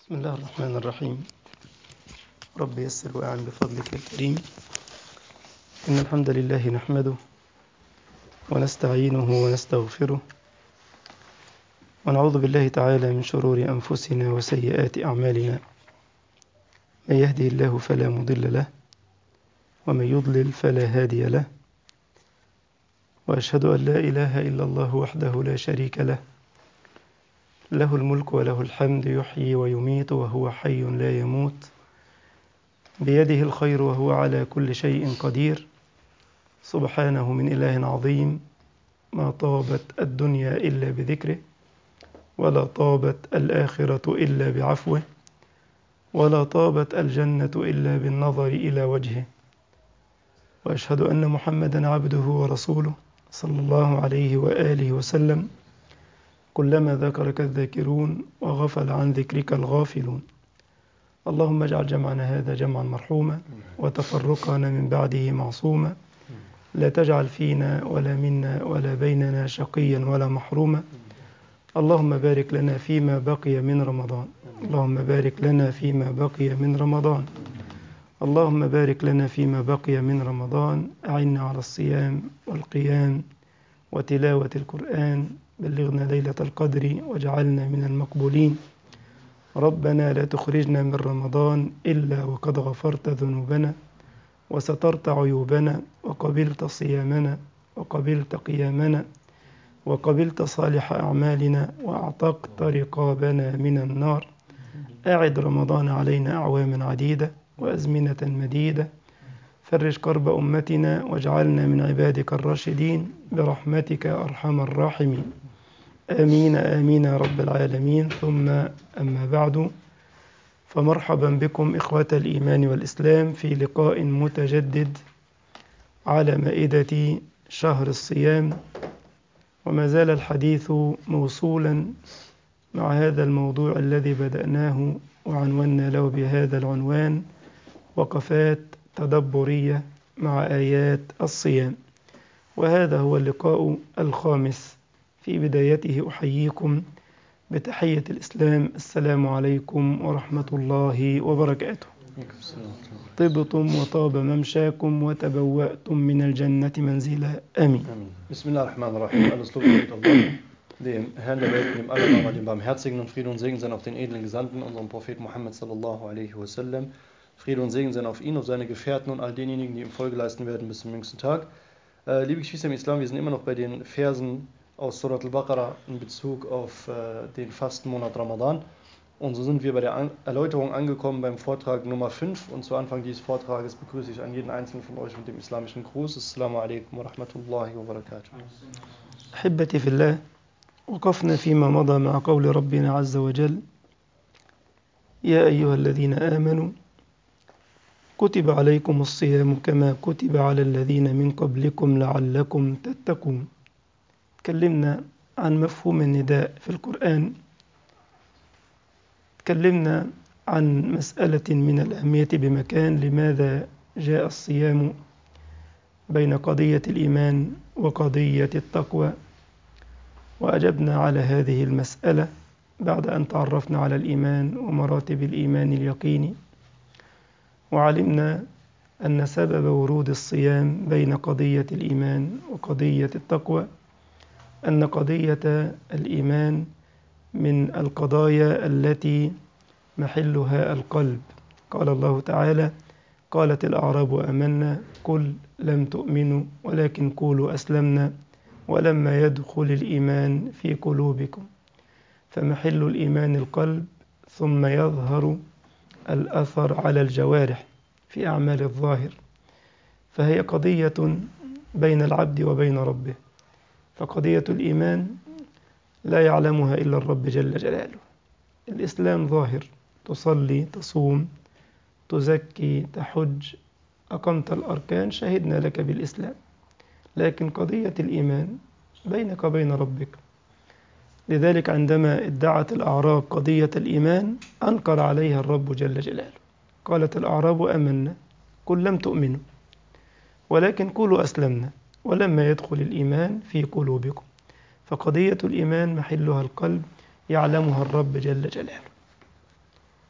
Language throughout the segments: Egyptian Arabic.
بسم الله الرحمن الرحيم رب يسر وأعن بفضلك الكريم إن الحمد لله نحمده ونستعينه ونستغفره ونعوذ بالله تعالى من شرور أنفسنا وسيئات أعمالنا من يهدي الله فلا مضل له ومن يضلل فلا هادي له وأشهد أن لا إله إلا الله وحده لا شريك له له الملك وله الحمد يحيي ويميت وهو حي لا يموت بيده الخير وهو على كل شيء قدير سبحانه من إله عظيم ما طابت الدنيا إلا بذكره ولا طابت الآخرة إلا بعفوه ولا طابت الجنة إلا بالنظر إلى وجهه وأشهد أن محمدا عبده ورسوله صلى الله عليه وآله وسلم كلما ذكرك الذاكرون وغفل عن ذكرك الغافلون اللهم اجعل جمعنا هذا جمعا مرحوما وتفرقنا من بعده معصوما لا تجعل فينا ولا منا ولا بيننا شقيا ولا محروما اللهم بارك لنا فيما بقي من رمضان اللهم بارك لنا فيما بقي من رمضان اللهم بارك لنا فيما بقي من رمضان أعنا على الصيام والقيام وتلاوة القرآن بلغنا ليلة القدر واجعلنا من المقبولين ربنا لا تخرجنا من رمضان إلا وقد غفرت ذنوبنا وسترت عيوبنا وقبلت صيامنا وقبلت قيامنا وقبلت صالح أعمالنا وأعتقت رقابنا من النار أعد رمضان علينا أعواما عديدة وأزمنة مديدة فرج كرب أمتنا واجعلنا من عبادك الراشدين برحمتك أرحم الراحمين آمين آمين يا رب العالمين ثم أما بعد فمرحبا بكم إخوة الإيمان والإسلام في لقاء متجدد على مائدة شهر الصيام وما زال الحديث موصولا مع هذا الموضوع الذي بدأناه وعنونا له بهذا العنوان وقفات تدبرية مع آيات الصيام وهذا هو اللقاء الخامس في بدايته أحييكم بتحية الإسلام السلام عليكم ورحمة الله وبركاته طبتم وطاب ممشاكم وتبوأتم من الجنة منزلا آمين Amen. Bismillahirrahmanirrahim. Alles Lob gilt Allah, dem Herrn der Welt, dem Allerbarmer, dem Barmherzigen und Friede und Segen sein auf den edlen Gesandten, unserem Propheten Muhammad sallallahu alaihi wasallam. Friede und Segen sein auf ihn, auf seine Gefährten und all denjenigen, die ihm Folge leisten werden bis zum jüngsten Tag. Äh, liebe Geschwister im Islam, wir sind immer noch bei den Versen aus Surat al-Baqarah in Bezug auf äh, den Fastenmonat Ramadan. Und so sind wir bei der An Erläuterung angekommen beim Vortrag Nummer 5. Und zu Anfang dieses Vortrages begrüße ich an jeden einzelnen von euch mit dem islamischen Gruß. Assalamu alaikum wa rahmatullahi wa barakatuh. أحبتي في الله وقفنا فيما مضى مع قول ربنا عز وجل يا أيها الذين آمنوا كتب عليكم الصيام كما كتب على الذين من قبلكم لعلكم تتقون تكلمنا عن مفهوم النداء في القرآن تكلمنا عن مسألة من الأهمية بمكان لماذا جاء الصيام بين قضية الإيمان وقضية التقوى وأجبنا على هذه المسألة بعد أن تعرفنا على الإيمان ومراتب الإيمان اليقيني وعلمنا أن سبب ورود الصيام بين قضية الإيمان وقضية التقوى أن قضية الإيمان من القضايا التي محلها القلب قال الله تعالى قالت الأعراب آمنا قل لم تؤمنوا ولكن قولوا أسلمنا ولما يدخل الإيمان في قلوبكم فمحل الإيمان القلب ثم يظهر الأثر على الجوارح في أعمال الظاهر فهي قضية بين العبد وبين ربه فقضية الإيمان لا يعلمها إلا الرب جل جلاله الإسلام ظاهر تصلي تصوم تزكي تحج أقمت الأركان شهدنا لك بالإسلام لكن قضية الإيمان بينك وبين ربك لذلك عندما ادعت الأعراب قضية الإيمان أنكر عليها الرب جل جلاله قالت الأعراب آمنا قل لم تؤمنوا ولكن قولوا أسلمنا ولما يدخل الإيمان في قلوبكم فقضية الإيمان محلها القلب يعلمها الرب جل جلاله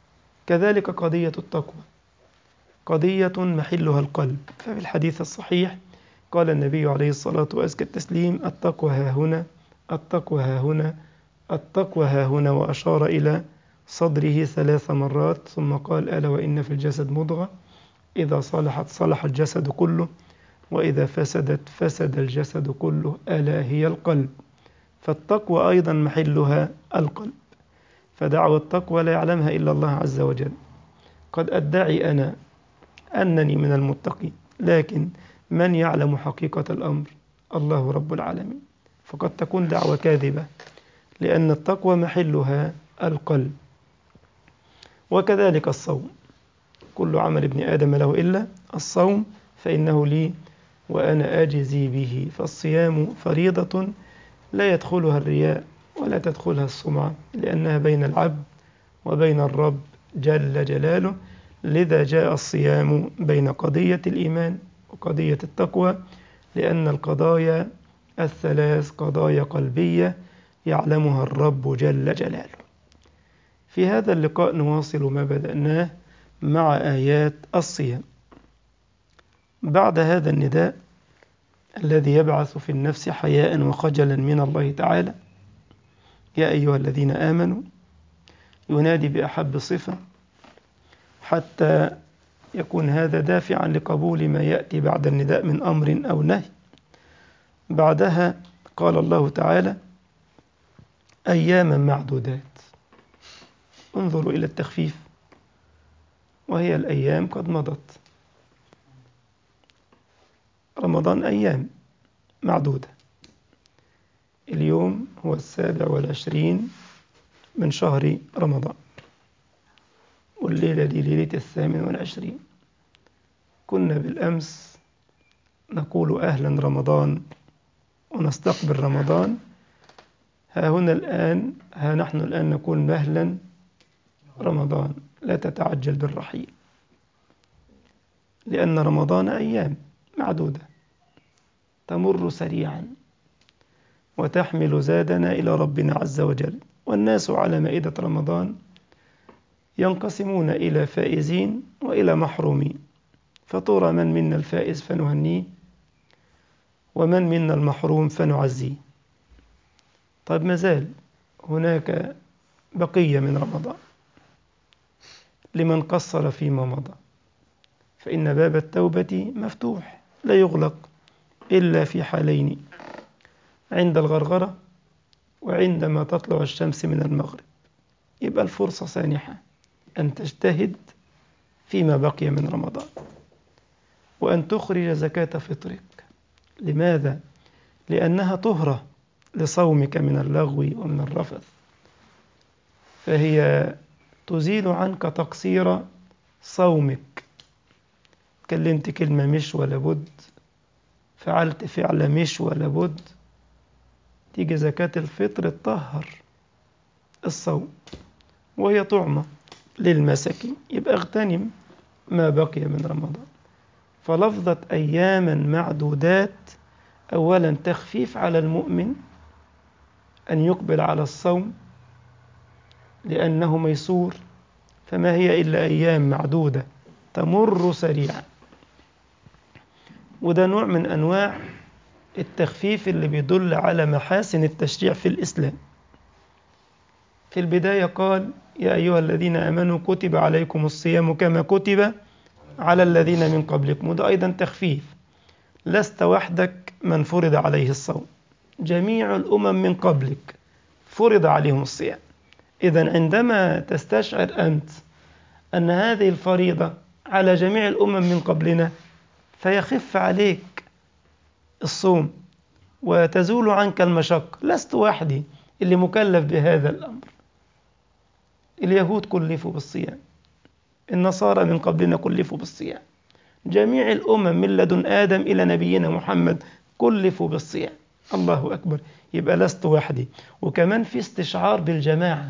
كذلك قضية التقوى قضية محلها القلب ففي الحديث الصحيح قال النبي عليه الصلاة وأزكى التسليم التقوى ها هنا التقوى ها هنا التقوى ها هنا وأشار إلى صدره ثلاث مرات ثم قال ألا وإن في الجسد مضغة إذا صلحت صلح الجسد كله وإذا فسدت فسد الجسد كله ألا هي القلب فالتقوى أيضا محلها القلب فدعوة التقوى لا يعلمها إلا الله عز وجل قد أدعي أنا أنني من المتقين لكن من يعلم حقيقة الأمر الله رب العالمين فقد تكون دعوة كاذبة لأن التقوى محلها القلب وكذلك الصوم كل عمل ابن آدم له إلا الصوم فإنه لي وأنا آجزي به فالصيام فريضة لا يدخلها الرياء ولا تدخلها السمعة لأنها بين العبد وبين الرب جل جلاله لذا جاء الصيام بين قضية الإيمان وقضية التقوى لأن القضايا الثلاث قضايا قلبية يعلمها الرب جل جلاله في هذا اللقاء نواصل ما بدأناه مع آيات الصيام بعد هذا النداء الذي يبعث في النفس حياء وخجلا من الله تعالى يا أيها الذين آمنوا ينادي بأحب صفة حتى يكون هذا دافعا لقبول ما يأتي بعد النداء من أمر أو نهي بعدها قال الله تعالى أياما معدودات انظروا إلى التخفيف وهي الأيام قد مضت رمضان أيام معدودة اليوم هو السابع والعشرين من شهر رمضان والليلة دي ليلة الثامن والعشرين كنا بالأمس نقول أهلا رمضان ونستقبل رمضان ها هنا الآن ها نحن الآن نقول مهلا رمضان لا تتعجل بالرحيل لأن رمضان أيام معدودة تمر سريعا وتحمل زادنا إلى ربنا عز وجل والناس على مائدة رمضان ينقسمون إلى فائزين وإلى محرومين فترى من منا الفائز فنهنيه ومن منا المحروم فنعزيه طيب مازال هناك بقية من رمضان لمن قصر فيما مضى فإن باب التوبة مفتوح لا يغلق إلا في حالين عند الغرغرة وعندما تطلع الشمس من المغرب يبقى الفرصة سانحة أن تجتهد فيما بقي من رمضان وأن تخرج زكاة فطرك لماذا؟ لأنها طهرة لصومك من اللغو ومن الرفث فهي تزيل عنك تقصير صومك كلمت كلمة مش ولا بد فعلت فعل مش ولا بد تيجي زكاة الفطر تطهر الصوم وهي طعمة للمساكين يبقى اغتنم ما بقي من رمضان فلفظة أياما معدودات أولا تخفيف على المؤمن أن يقبل على الصوم لأنه ميسور فما هي إلا أيام معدودة تمر سريعا وده نوع من أنواع التخفيف اللي بيدل على محاسن التشريع في الإسلام في البداية قال يا أيها الذين آمنوا كتب عليكم الصيام كما كتب على الذين من قبلكم وده أيضا تخفيف لست وحدك من فرض عليه الصوم جميع الأمم من قبلك فرض عليهم الصيام إذا عندما تستشعر أنت أن هذه الفريضة على جميع الأمم من قبلنا فيخف عليك الصوم وتزول عنك المشقة لست وحدي اللي مكلف بهذا الأمر اليهود كلفوا بالصيام النصارى من قبلنا كلفوا بالصيام جميع الأمم من لدن آدم إلى نبينا محمد كلفوا بالصيام الله أكبر يبقى لست وحدي وكمان في استشعار بالجماعة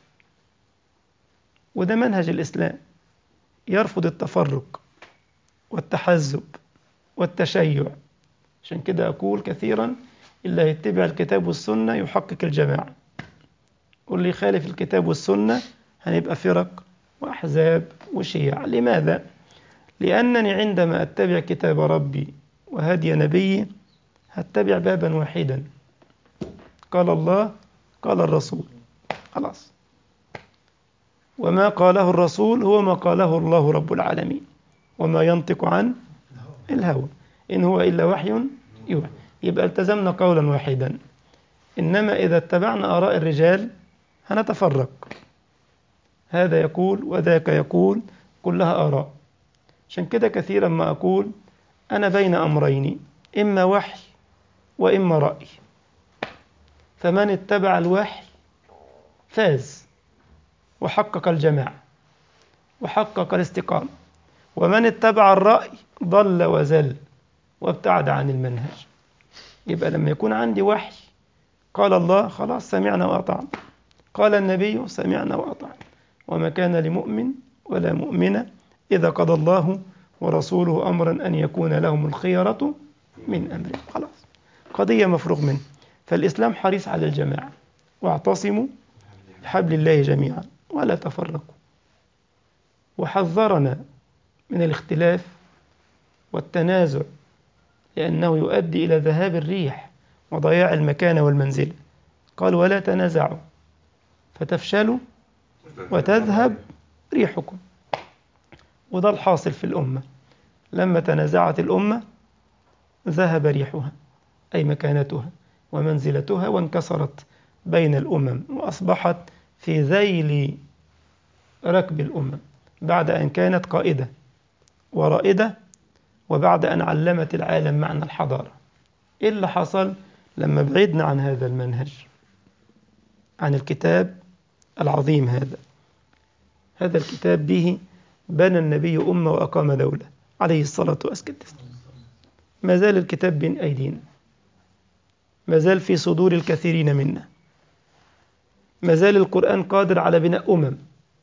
وده منهج الإسلام يرفض التفرق والتحزب والتشيع عشان كده أقول كثيرا اللي يتبع الكتاب والسنة يحقق الجماعة واللي يخالف الكتاب والسنة هنبقى فرق وأحزاب وشيع لماذا؟ لأنني عندما أتبع كتاب ربي وهدي نبي هتبع بابا واحدا قال الله قال الرسول خلاص وما قاله الرسول هو ما قاله الله رب العالمين وما ينطق عن الهوى إن هو إلا وحي يوحى يبقى التزمنا قولا واحدا إنما إذا اتبعنا آراء الرجال هنتفرق هذا يقول وذاك يقول كلها آراء عشان كده كثيرا ما أقول أنا بين أمرين إما وحي وإما رأي فمن اتبع الوحي فاز وحقق الجماعة وحقق الاستقامة ومن اتبع الرأي ضل وزل وابتعد عن المنهج يبقى لما يكون عندي وحي قال الله خلاص سمعنا وأطعنا قال النبي سمعنا وأطعنا وما كان لمؤمن ولا مؤمنة إذا قضى الله ورسوله أمرا أن يكون لهم الخيرة من أمره خلاص قضية مفروغ منه فالإسلام حريص على الجماعة واعتصموا بحبل الله جميعا ولا تفرقوا وحذرنا من الاختلاف والتنازع لأنه يؤدي إلى ذهاب الريح وضياع المكان والمنزلة قال ولا تنازعوا فتفشلوا وتذهب ريحكم وده الحاصل في الأمة لما تنازعت الأمة ذهب ريحها أي مكانتها ومنزلتها وانكسرت بين الأمم وأصبحت في ذيل ركب الأمم بعد أن كانت قائدة ورائدة وبعد أن علمت العالم معنى الحضارة إيه اللي حصل لما بعدنا عن هذا المنهج عن الكتاب العظيم هذا هذا الكتاب به بنى النبي أمة وأقام دولة عليه الصلاة والسلام ما زال الكتاب بين أيدينا ما زال في صدور الكثيرين منا ما زال القرآن قادر على بناء أمم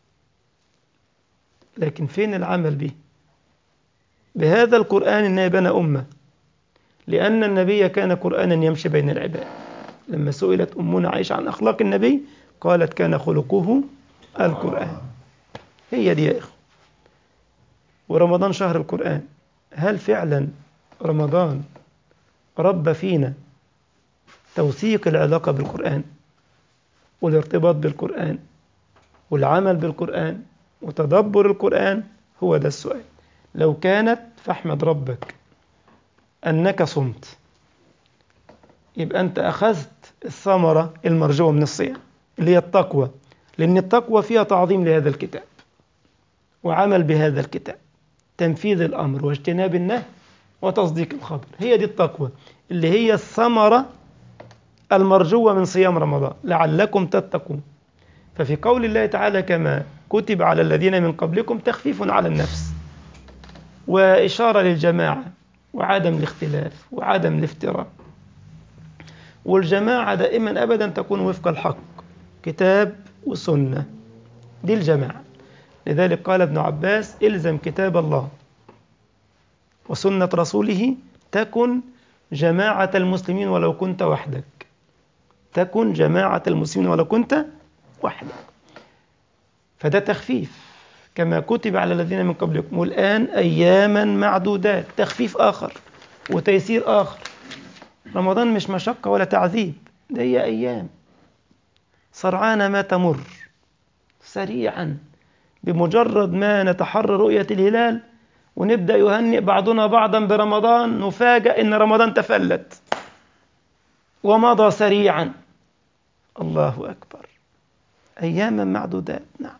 لكن فين العمل به بهذا القرآن النبي بنى أمة لأن النبي كان قرآنا يمشي بين العباد لما سئلت أمنا عائشة عن أخلاق النبي قالت كان خلقه القرآن هي دي يا إخوة ورمضان شهر القرآن هل فعلا رمضان رب فينا توثيق العلاقة بالقرآن والارتباط بالقرآن والعمل بالقرآن وتدبر القرآن هو ده السؤال لو كانت فاحمد ربك أنك صمت يبقى أنت أخذت الثمرة المرجوة من الصيام اللي هي التقوى لأن التقوى فيها تعظيم لهذا الكتاب وعمل بهذا الكتاب تنفيذ الأمر واجتناب النهي وتصديق الخبر هي دي التقوى اللي هي الثمرة المرجوة من صيام رمضان لعلكم تتقون ففي قول الله تعالى كما كتب على الذين من قبلكم تخفيف على النفس وإشارة للجماعة وعدم الاختلاف وعدم الافتراء والجماعة دائما أبدا تكون وفق الحق كتاب وسنة دي الجماعة لذلك قال ابن عباس الزم كتاب الله وسنة رسوله تكن جماعة المسلمين ولو كنت وحدك تكن جماعة المسلمين ولو كنت وحدك فده تخفيف كما كتب على الذين من قبلكم والآن أياما معدودات تخفيف آخر وتيسير آخر رمضان مش مشقة ولا تعذيب ده هي أيام سرعان ما تمر سريعا بمجرد ما نتحرى رؤية الهلال ونبدأ يهنئ بعضنا بعضا برمضان نفاجأ إن رمضان تفلت ومضى سريعا الله أكبر أياما معدودات نعم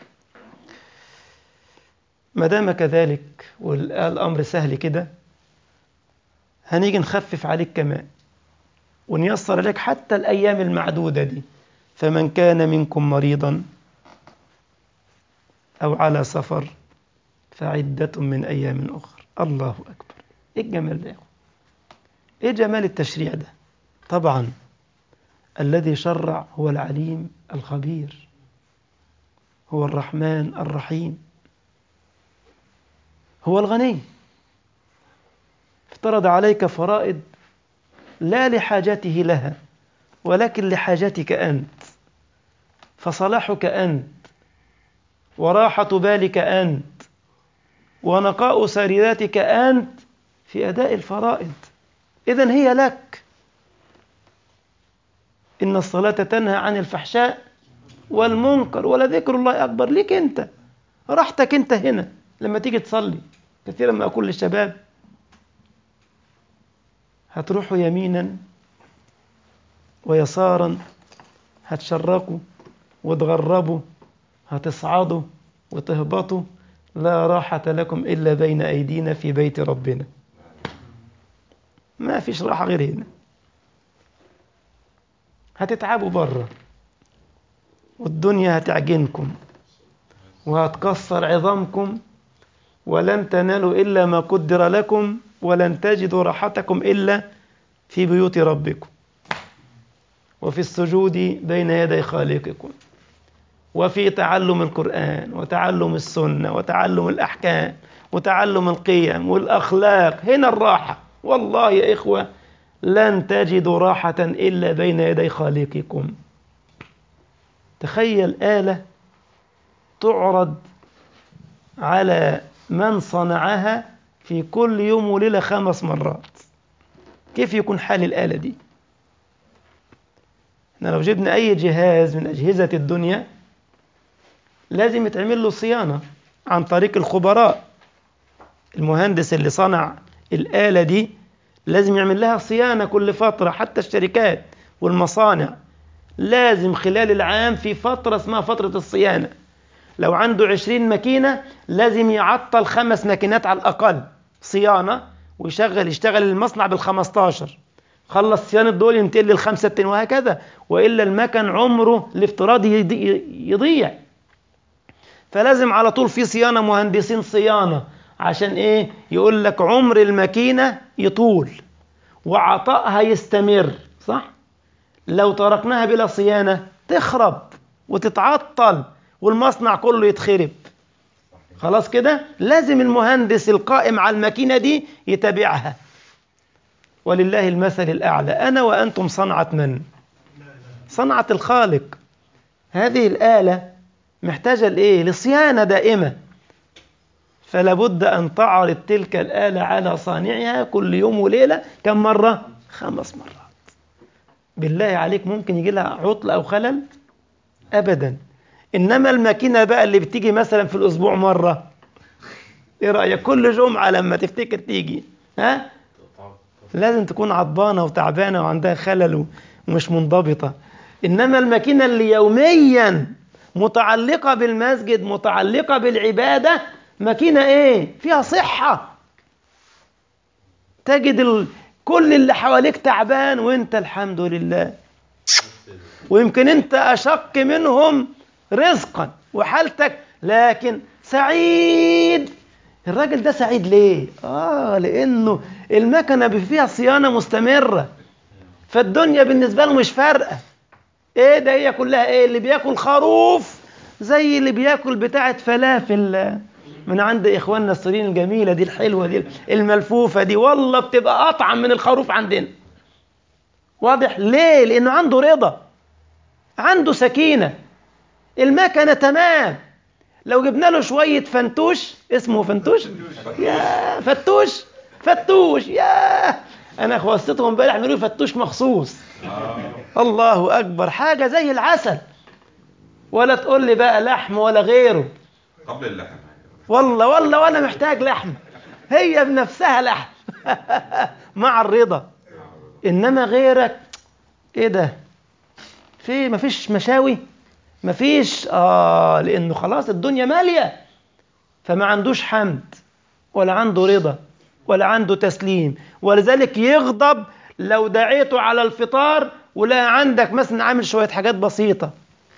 ما دام كذلك والأمر سهل كده هنيجي نخفف عليك كمان ونيسر لك حتى الأيام المعدودة دي فمن كان منكم مريضا أو على سفر فعدة من أيام أخرى الله أكبر إيه الجمال ده إيه جمال التشريع ده طبعا الذي شرع هو العليم الخبير هو الرحمن الرحيم هو الغني افترض عليك فرائض لا لحاجته لها ولكن لحاجتك أنت فصلاحك أنت وراحة بالك أنت ونقاء سريرتك أنت في أداء الفرائض إذا هي لك إن الصلاة تنهى عن الفحشاء والمنكر ولذكر الله أكبر ليك أنت راحتك أنت هنا لما تيجي تصلي كثيرا ما أقول للشباب هتروحوا يمينا ويسارا هتشرقوا وتغربوا هتصعدوا وتهبطوا لا راحة لكم إلا بين أيدينا في بيت ربنا ما فيش راحة غير هنا هتتعبوا بره والدنيا هتعجنكم وهتكسر عظامكم ولن تنالوا إلا ما قدر لكم ولن تجدوا راحتكم إلا في بيوت ربكم وفي السجود بين يدي خالقكم وفي تعلم القرآن وتعلم السنة وتعلم الأحكام وتعلم القيم والأخلاق هنا الراحة والله يا إخوة لن تجدوا راحة إلا بين يدي خالقكم تخيل آلة تعرض على من صنعها في كل يوم وليلة خمس مرات كيف يكون حال الآلة دي احنا لو جبنا أي جهاز من أجهزة الدنيا لازم يتعمل له صيانة عن طريق الخبراء المهندس اللي صنع الآلة دي لازم يعمل لها صيانة كل فترة حتى الشركات والمصانع لازم خلال العام في فترة اسمها فترة الصيانة لو عنده عشرين ماكينة لازم يعطل خمس ماكينات على الأقل صيانة ويشغل يشتغل المصنع بالخمستاشر خلص صيانة دول ينتقل للخمسة التاني وهكذا وإلا المكن عمره الافتراضي يضيع فلازم على طول في صيانة مهندسين صيانة عشان ايه يقول لك عمر الماكينة يطول وعطائها يستمر صح لو تركناها بلا صيانة تخرب وتتعطل والمصنع كله يتخرب خلاص كده لازم المهندس القائم على الماكينة دي يتابعها ولله المثل الأعلى أنا وأنتم صنعة من صنعة الخالق هذه الآلة محتاجة لإيه لصيانة دائمة فلا بد أن تعرض تلك الآلة على صانعها كل يوم وليلة كم مرة خمس مرات بالله عليك ممكن يجي لها عطل أو خلل أبدا إنما الماكينة بقى اللي بتيجي مثلا في الأسبوع مرة إيه رأيك كل جمعة لما تفتكر تيجي ها لازم تكون عضبانة وتعبانة وعندها خلل ومش منضبطة إنما الماكينة اللي يوميا متعلقة بالمسجد متعلقة بالعبادة ماكينة إيه فيها صحة تجد ال... كل اللي حواليك تعبان وانت الحمد لله ويمكن انت أشق منهم رزقا وحالتك لكن سعيد الراجل ده سعيد ليه؟ آه لأنه المكنة فيها صيانة مستمرة فالدنيا بالنسبة له مش فارقة إيه ده هي كلها إيه اللي بياكل خروف زي اللي بياكل بتاعة فلافل من عند إخواننا السوريين الجميلة دي الحلوة دي الملفوفة دي والله بتبقى أطعم من الخروف عندنا واضح ليه؟ لأنه عنده رضا عنده سكينة المكنة تمام لو جبنا له شوية فنتوش اسمه فنتوش يا فتوش فتوش يا أنا خوصتهم امبارح عملوا فتوش مخصوص الله أكبر حاجة زي العسل ولا تقول لي بقى لحم ولا غيره قبل اللحم والله والله ولا محتاج لحم هي بنفسها لحم مع الرضا إنما غيرك إيه ده في مفيش مشاوي مفيش آه لأنه خلاص الدنيا مالية فما عندوش حمد ولا عنده رضا ولا عنده تسليم ولذلك يغضب لو دعيته على الفطار ولا عندك مثلا عامل شوية حاجات بسيطة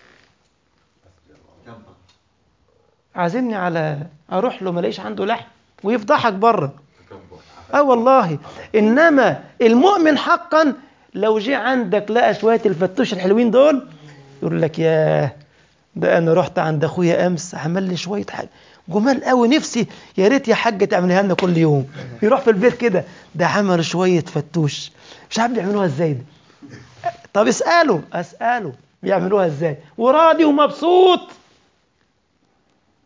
عازمني على اروح له ما الاقيش عنده لحم ويفضحك بره اه والله انما المؤمن حقا لو جه عندك لقى شويه الفتوش الحلوين دول يقول لك ياه ده انا رحت عند اخويا امس عمل لي شويه حاجه جمال قوي نفسي يا ريت يا حاجه تعملها لنا كل يوم يروح في البيت كده ده عمل شويه فتوش مش عارف بيعملوها ازاي ده طب اساله اساله بيعملوها ازاي وراضي ومبسوط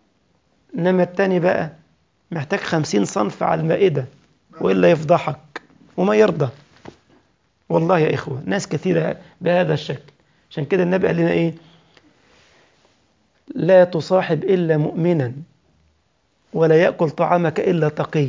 إنما التاني بقى محتاج خمسين صنف على المائدة وإلا يفضحك وما يرضى والله يا إخوة ناس كثيرة بهذا الشكل عشان كده النبي قال لنا إيه لا تصاحب إلا مؤمنا ولا يأكل طعامك إلا تقي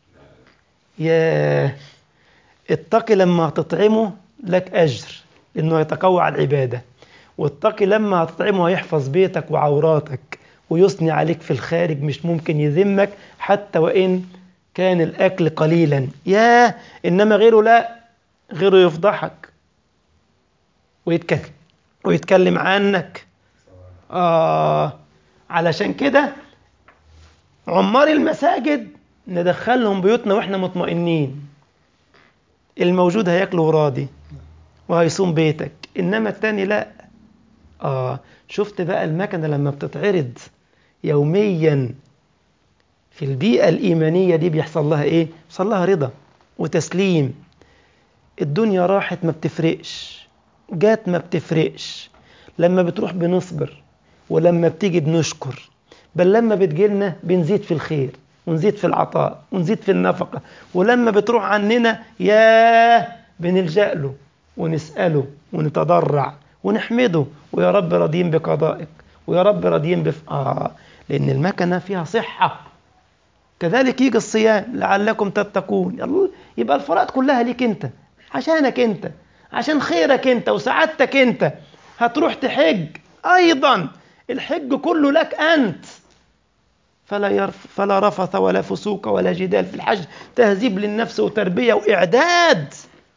يا التقي لما تطعمه لك أجر إنه يتقوى على العبادة والتقي لما تطعمه يحفظ بيتك وعوراتك ويثني عليك في الخارج مش ممكن يذمك حتى وإن كان الأكل قليلا يا إنما غيره لا غيره يفضحك ويتكلم ويتكلم عنك آه علشان كده عمار المساجد ندخلهم بيوتنا واحنا مطمئنين الموجود هياكله وراضي وهيصوم بيتك انما التاني لا اه شفت بقى المكنه لما بتتعرض يوميا في البيئه الايمانيه دي بيحصل لها ايه بيحصل لها رضا وتسليم الدنيا راحت ما بتفرقش جات ما بتفرقش لما بتروح بنصبر ولما بتيجي بنشكر بل لما بتجيلنا بنزيد في الخير ونزيد في العطاء ونزيد في النفقة ولما بتروح عننا ياه بنلجأ له ونسأله ونتضرع ونحمده ويا رب راضيين بقضائك ويا رب راضيين بف... آه لأن المكنة فيها صحة كذلك يجي الصيام لعلكم تتقون يلا يبقى الفرائض كلها ليك انت عشانك انت عشان خيرك انت وسعادتك انت هتروح تحج ايضا الحج كله لك انت فلا يرف فلا رفث ولا فسوق ولا جدال في الحج تهذيب للنفس وتربيه واعداد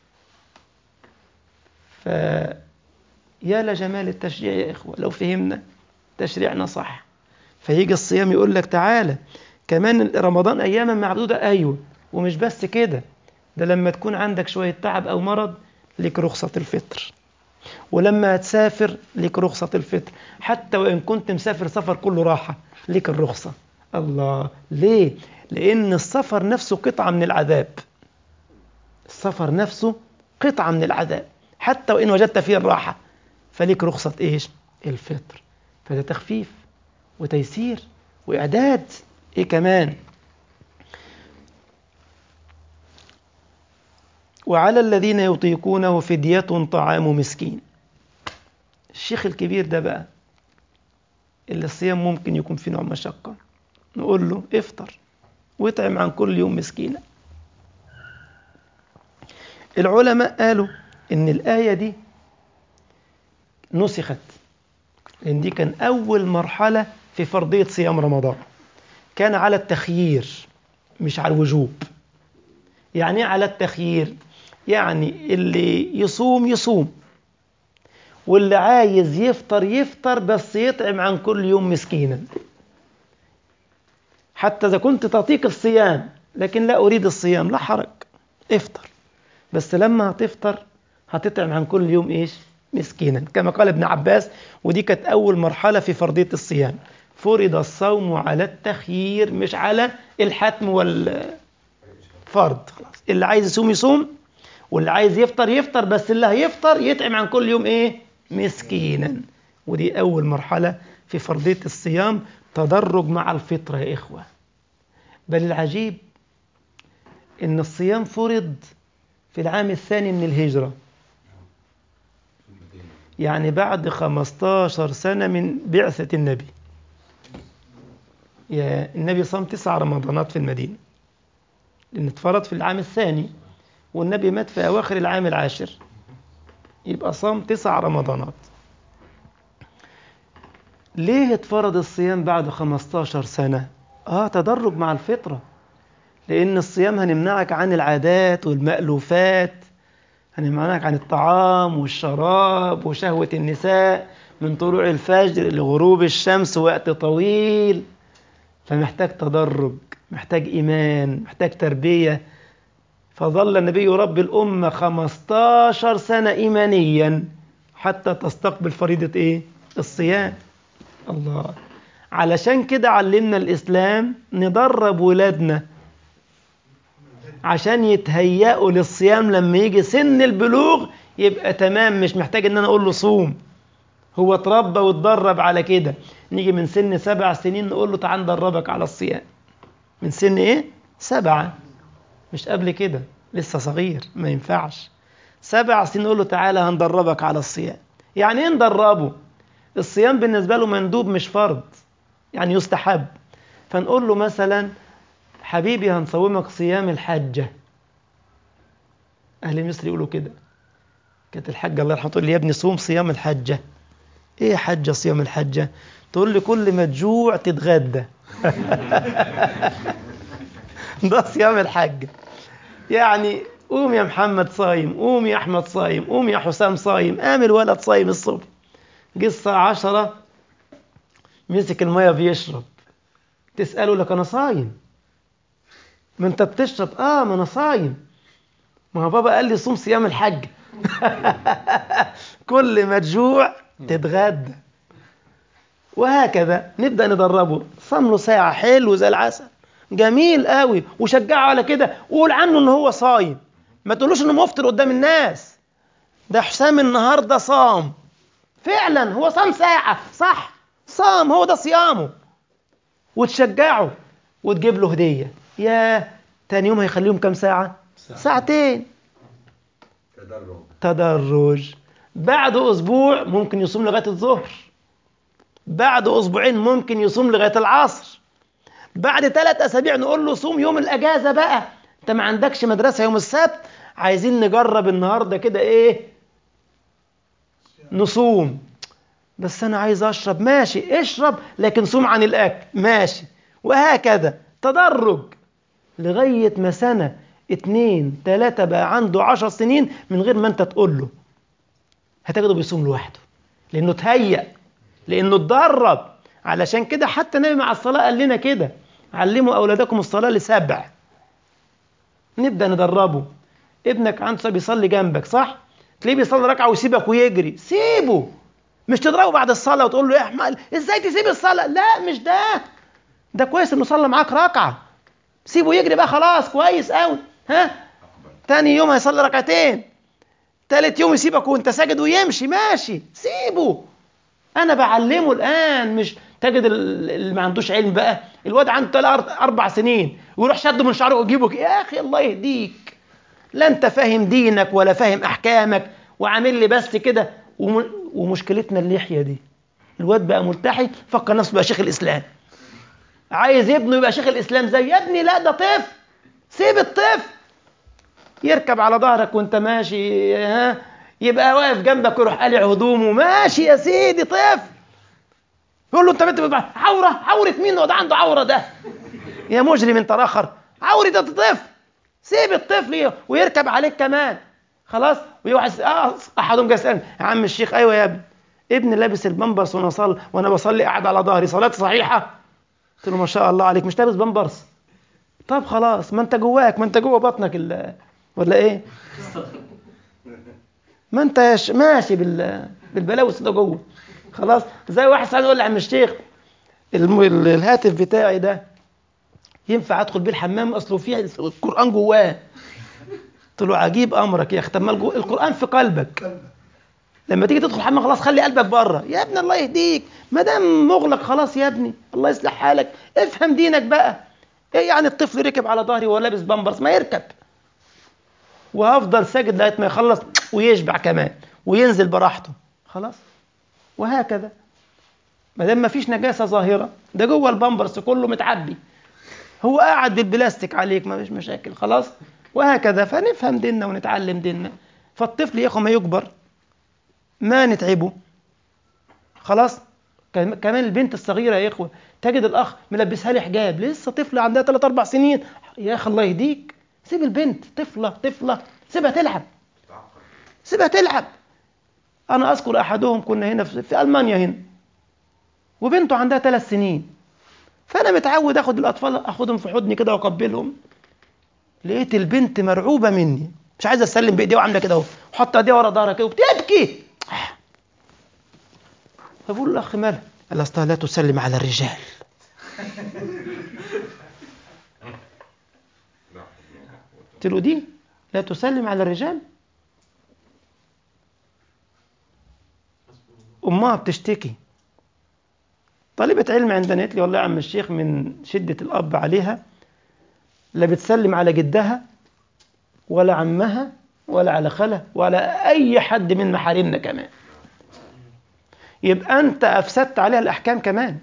ف يا لجمال التشريع يا اخوه لو فهمنا تشريعنا صح فيجي الصيام يقول لك تعالى كمان رمضان اياما معدوده ايوه ومش بس كده ده لما تكون عندك شويه تعب او مرض لك رخصه الفطر ولما تسافر لك رخصة الفطر حتى وإن كنت مسافر سفر كله راحة لك الرخصة الله ليه؟ لأن السفر نفسه قطعة من العذاب السفر نفسه قطعة من العذاب حتى وإن وجدت فيه الراحة فليك رخصة إيش؟ الفطر فده تخفيف وتيسير وإعداد إيه كمان؟ وعلى الذين يطيقونه فدية طعام مسكين الشيخ الكبير ده بقى اللي الصيام ممكن يكون فيه نوع مشقة نقول له افطر واطعم عن كل يوم مسكينا العلماء قالوا ان الآية دي نسخت لأن دي كان أول مرحلة في فرضية صيام رمضان كان على التخيير مش على الوجوب يعني على التخيير يعني اللي يصوم يصوم واللي عايز يفطر يفطر بس يطعم عن كل يوم مسكينا حتى إذا كنت تطيق الصيام لكن لا أريد الصيام لا حرج افطر بس لما هتفطر هتطعم عن كل يوم إيش مسكينا كما قال ابن عباس ودي كانت أول مرحلة في فرضية الصيام فرض الصوم على التخيير مش على الحتم والفرض خلاص اللي عايز يصوم يصوم واللي عايز يفطر يفطر بس اللي هيفطر يطعم عن كل يوم ايه مسكينا ودي اول مرحله في فرضيه الصيام تدرج مع الفطره يا اخوه بل العجيب ان الصيام فرض في العام الثاني من الهجره يعني بعد 15 سنه من بعثه النبي يا النبي صام تسع رمضانات في المدينه لان اتفرض في العام الثاني والنبي مات في أواخر العام العاشر يبقى صام تسع رمضانات ليه اتفرض الصيام بعد 15 سنة؟ آه تدرج مع الفطرة لأن الصيام هنمنعك عن العادات والمألوفات هنمنعك عن الطعام والشراب وشهوة النساء من طلوع الفجر لغروب الشمس وقت طويل فمحتاج تدرج محتاج إيمان محتاج تربية فظل النبي يربي الأمة 15 سنة إيمانيا حتى تستقبل فريضة إيه؟ الصيام الله علشان كده علمنا الإسلام ندرب ولادنا عشان يتهيأوا للصيام لما يجي سن البلوغ يبقى تمام مش محتاج ان انا اقول له صوم هو اتربى واتدرب على كده نيجي من سن سبع سنين نقول له تعال ندربك على الصيام من سن ايه سبعة مش قبل كده لسه صغير ما ينفعش سبع سنين نقول له تعالى هندربك على الصيام يعني ايه ندربه الصيام بالنسبة له مندوب مش فرض يعني يستحب فنقول له مثلا حبيبي هنصومك صيام الحجة أهل مصر يقولوا كده كانت الحاجة الله يرحمها تقول لي يا ابني صوم صيام الحجة ايه حجة صيام الحجة تقول لي كل ما تجوع تتغدى ده صيام الحجة يعني قوم يا محمد صايم قوم يا أحمد صايم قوم يا حسام صايم قام الولد صايم الصبح جه الساعة عشرة مسك المية بيشرب تسأله لك أنا صايم ما أنت بتشرب آه ما أنا صايم ما هو بابا قال لي صوم صيام الحج كل ما تجوع تتغدى وهكذا نبدأ ندربه صام له ساعة حلو زي العسل جميل قوي وشجعه على كده وقول عنه ان هو صايم ما تقولوش انه مفطر قدام الناس ده حسام النهارده صام فعلا هو صام ساعة صح صام هو ده صيامه وتشجعه وتجيب له هدية يا تاني يوم هيخليهم كام ساعة ساعتين تدرج تدرج بعد أسبوع ممكن يصوم لغاية الظهر بعد أسبوعين ممكن يصوم لغاية العصر بعد ثلاث أسابيع نقول له صوم يوم الأجازة بقى أنت ما عندكش مدرسة يوم السبت عايزين نجرب النهاردة كده إيه نصوم بس أنا عايز أشرب ماشي اشرب لكن صوم عن الأكل ماشي وهكذا تدرج لغاية ما سنة اتنين تلاتة بقى عنده عشر سنين من غير ما انت تقول له هتاخده بيصوم لوحده لانه تهيأ لانه اتدرب علشان كده حتى النبي مع الصلاة قال لنا كده علموا اولادكم الصلاة لسبع نبدأ ندربه ابنك عنده بيصلي جنبك صح تلاقيه بيصلي ركعة ويسيبك ويجري سيبه مش تضربه بعد الصلاة وتقول له يا احمد ازاي تسيب الصلاة لا مش ده ده كويس انه صلى معاك ركعة سيبه يجري بقى خلاص كويس قوي ها تاني يوم هيصلي ركعتين تالت يوم يسيبك وانت ساجد ويمشي ماشي سيبه انا بعلمه الان مش تجد ال- اللي ما عندوش علم بقى الواد عنده تلات اربع سنين ويروح شده من شعره ويجيبه كده. يا اخي الله يهديك لا انت فاهم دينك ولا فاهم احكامك وعامل لي بس كده وم- ومشكلتنا اللحيه دي الواد بقى ملتحي فكر نفسه بقى شيخ الاسلام عايز ابنه يبقى شيخ الاسلام زي يا ابني لا ده طفل سيب الطفل يركب على ظهرك وانت ماشي ها يبقى واقف جنبك ويروح قالع هدومه ماشي يا سيدي طفل يقول له انت بنت بتبقى عوره عوره مين هو ده عنده عوره ده يا مجرم انت اخر عوري ده طفل سيب الطفل ويركب عليك كمان خلاص ويوحس اه احدهم جاي يسالني يا عم الشيخ ايوه يا ابني ابني لابس البامبرز وانا صلي وانا بصلي قاعد على ظهري صلاتي صحيحه قلت له ما شاء الله عليك مش لابس بامبرز طب خلاص ما انت جواك ما انت جوه بطنك ال- ولا ايه ما انت ش- ماشي بال بالبلاوس ده جوه خلاص زي واحد ساعات يقول لي يا عم الشيخ الم- ال- الهاتف بتاعي ده ينفع ادخل بيه الحمام اصله فيه القران جواه قلت له عجيب امرك يا اخي طب ما الجو- القران في قلبك لما تيجي تدخل الحمام خلاص خلي قلبك بره يا ابني الله يهديك ما دام مغلق خلاص يا ابني الله يصلح حالك افهم دينك بقى ايه يعني الطفل ركب على ظهري وهو لابس بامبرز ما يركب وهفضل ساجد لغايه ما يخلص ويشبع كمان وينزل براحته خلاص وهكذا ما دام ما فيش نجاسه ظاهره ده جوه البامبرز كله متعبي هو قاعد بالبلاستيك عليك ما فيش مشاكل خلاص وهكذا فنفهم ديننا ونتعلم ديننا فالطفل يا اخو ما يكبر ما نتعبه خلاص كم- كمان البنت الصغيرة يا إخوة تجد الأخ ملبسها لي حجاب لسه طفلة عندها 3 4 سنين يا أخي الله يهديك سيب البنت طفلة طفلة سيبها تلعب سيبها تلعب أنا أذكر أحدهم كنا هنا في, في ألمانيا هنا وبنته عندها ثلاث سنين فأنا متعود أخد الأطفال أخدهم في حضني كده وأقبلهم لقيت البنت مرعوبة مني مش عايزة أسلم بإيديها وعاملة كده أهو وحاطة إيديها ورا ظهرها كده وبتبكي فبقول الأخ مالها قال أصلها لا تسلم على الرجال قلت له دي لا تسلم على الرجال أمها بتشتكي طالبة علم عندنا قالت لي والله يا عم الشيخ من شدة الأب عليها لا بتسلم على جدها ولا عمها ولا على خالها ولا أي حد من محارمنا كمان يبقى أنت أفسدت عليها الأحكام كمان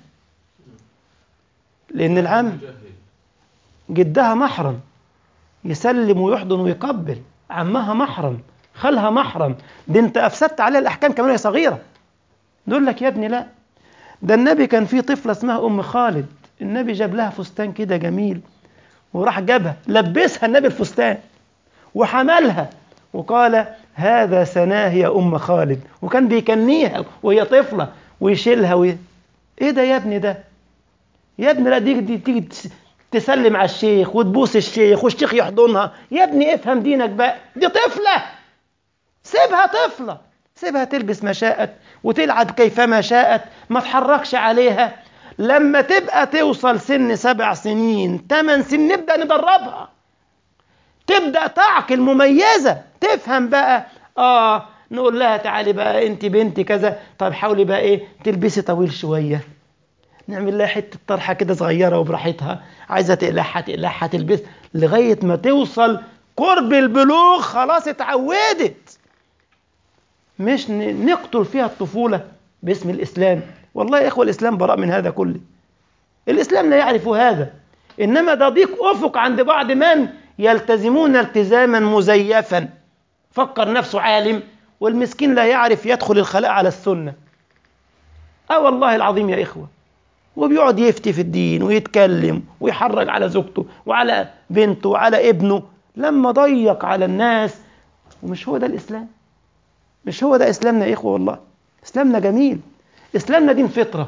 لأن العم جدها محرم يسلم ويحضن ويقبل عمها محرم خالها محرم دي انت افسدت عليها الاحكام كمان وهي صغيره نقول لك يا ابني لا ده النبي كان في طفله اسمها ام خالد النبي جاب لها فستان كده جميل وراح جابها لبسها النبي الفستان وحملها وقال هذا سناه يا ام خالد وكان بيكنيها وهي طفله ويشيلها وي... ايه ده يا ابني ده يا ابني لا دي دي تيجي تسلم على الشيخ وتبوس الشيخ والشيخ يحضنها يا ابني افهم دينك بقى دي طفلة سيبها طفلة سيبها تلبس ما شاءت وتلعب كيفما شاءت ما تحركش عليها لما تبقى توصل سن سبع سنين ثمان سنين نبدأ ندربها تبدأ تعقل مميزة تفهم بقى اه نقول لها تعالي بقى انت بنتي كذا طب حاولي بقى ايه تلبسي طويل شويه نعمل لها حته طرحه كده صغيره وبراحتها عايزه تقلعها تقلعها تلبس لغايه ما توصل قرب البلوغ خلاص اتعودت مش نقتل فيها الطفوله باسم الاسلام والله يا اخوه الاسلام براء من هذا كله الاسلام لا يعرف هذا انما ده ضيق افق عند بعض من يلتزمون التزاما مزيفا فكر نفسه عالم والمسكين لا يعرف يدخل الخلاء على السنه اه والله العظيم يا اخوه وبيقعد يفتي في الدين ويتكلم ويحرج على زوجته وعلى بنته وعلى ابنه لما ضيق على الناس ومش هو ده الإسلام مش هو ده إسلامنا يا إخوة والله إسلامنا جميل إسلامنا دين فطرة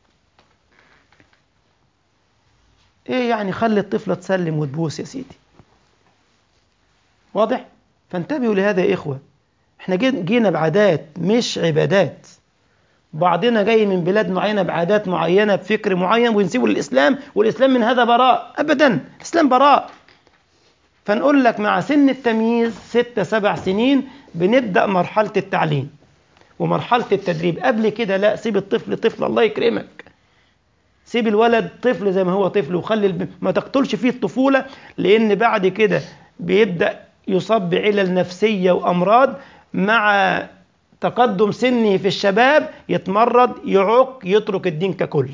إيه يعني خلي الطفلة تسلم وتبوس يا سيدي واضح فانتبهوا لهذا يا إخوة احنا جينا بعادات مش عبادات بعضنا جاي من بلاد معينة بعادات معينة بفكر معين ونسيبه للإسلام والإسلام من هذا براء أبدا الإسلام براء فنقول لك مع سن التمييز ستة سبع سنين بنبدأ مرحلة التعليم ومرحلة التدريب قبل كده لا سيب الطفل طفل الله يكرمك سيب الولد طفل زي ما هو طفل وخلي الب... ما تقتلش فيه الطفولة لأن بعد كده بيبدأ يصاب بعلل نفسية وأمراض مع تقدم سنه في الشباب يتمرد يعق يترك الدين ككل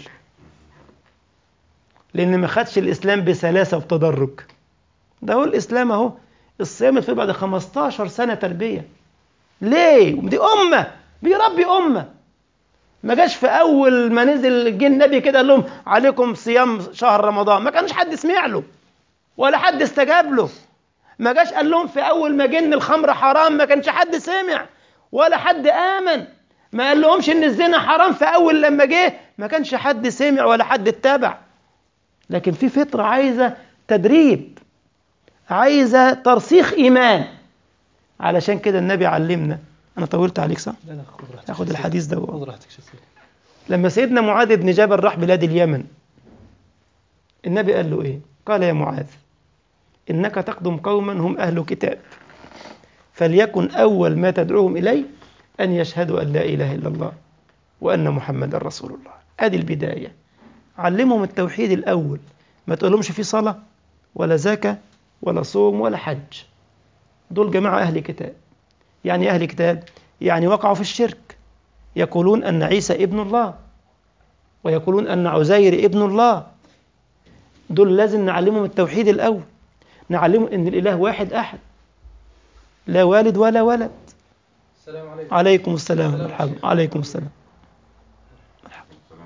لأن ما خدش الإسلام بسلاسة وتدرج ده هو الإسلام أهو الصيام في بعد 15 سنة تربية ليه؟ دي أمة بيربي أمة ما جاش في أول ما نزل جه النبي كده قال لهم عليكم صيام شهر رمضان ما كانش حد سمع له ولا حد استجاب له ما جاش قال لهم في أول ما جن الخمر حرام ما كانش حد سمع ولا حد آمن ما قال لهمش إن الزنا حرام في أول لما جه ما كانش حد سمع ولا حد اتبع لكن في فطرة عايزة تدريب عايزة ترسيخ إيمان علشان كده النبي علمنا أنا طولت عليك صح؟ لا لا خذ راحتك تاخد الحديث ده خذ راحتك شو تصير لما سيدنا معاذ بن جبل راح بلاد اليمن النبي قال له إيه؟ قال يا معاذ إنك تقدم قوما هم أهل كتاب فليكن أول ما تدعوهم إليه أن يشهدوا أن لا إله إلا الله وأن محمد رسول الله هذه البداية علمهم التوحيد الأول ما تقولهمش في صلاة ولا زكاة ولا صوم ولا حج دول جماعة أهل كتاب يعني أهل كتاب يعني وقعوا في الشرك يقولون أن عيسى ابن الله ويقولون أن عزير ابن الله دول لازم نعلمهم التوحيد الأول نعلمهم أن الإله واحد أحد لا والد ولا ولد السلام عليكم عليكم السلام مرحبا عليكم السلام مرحبا.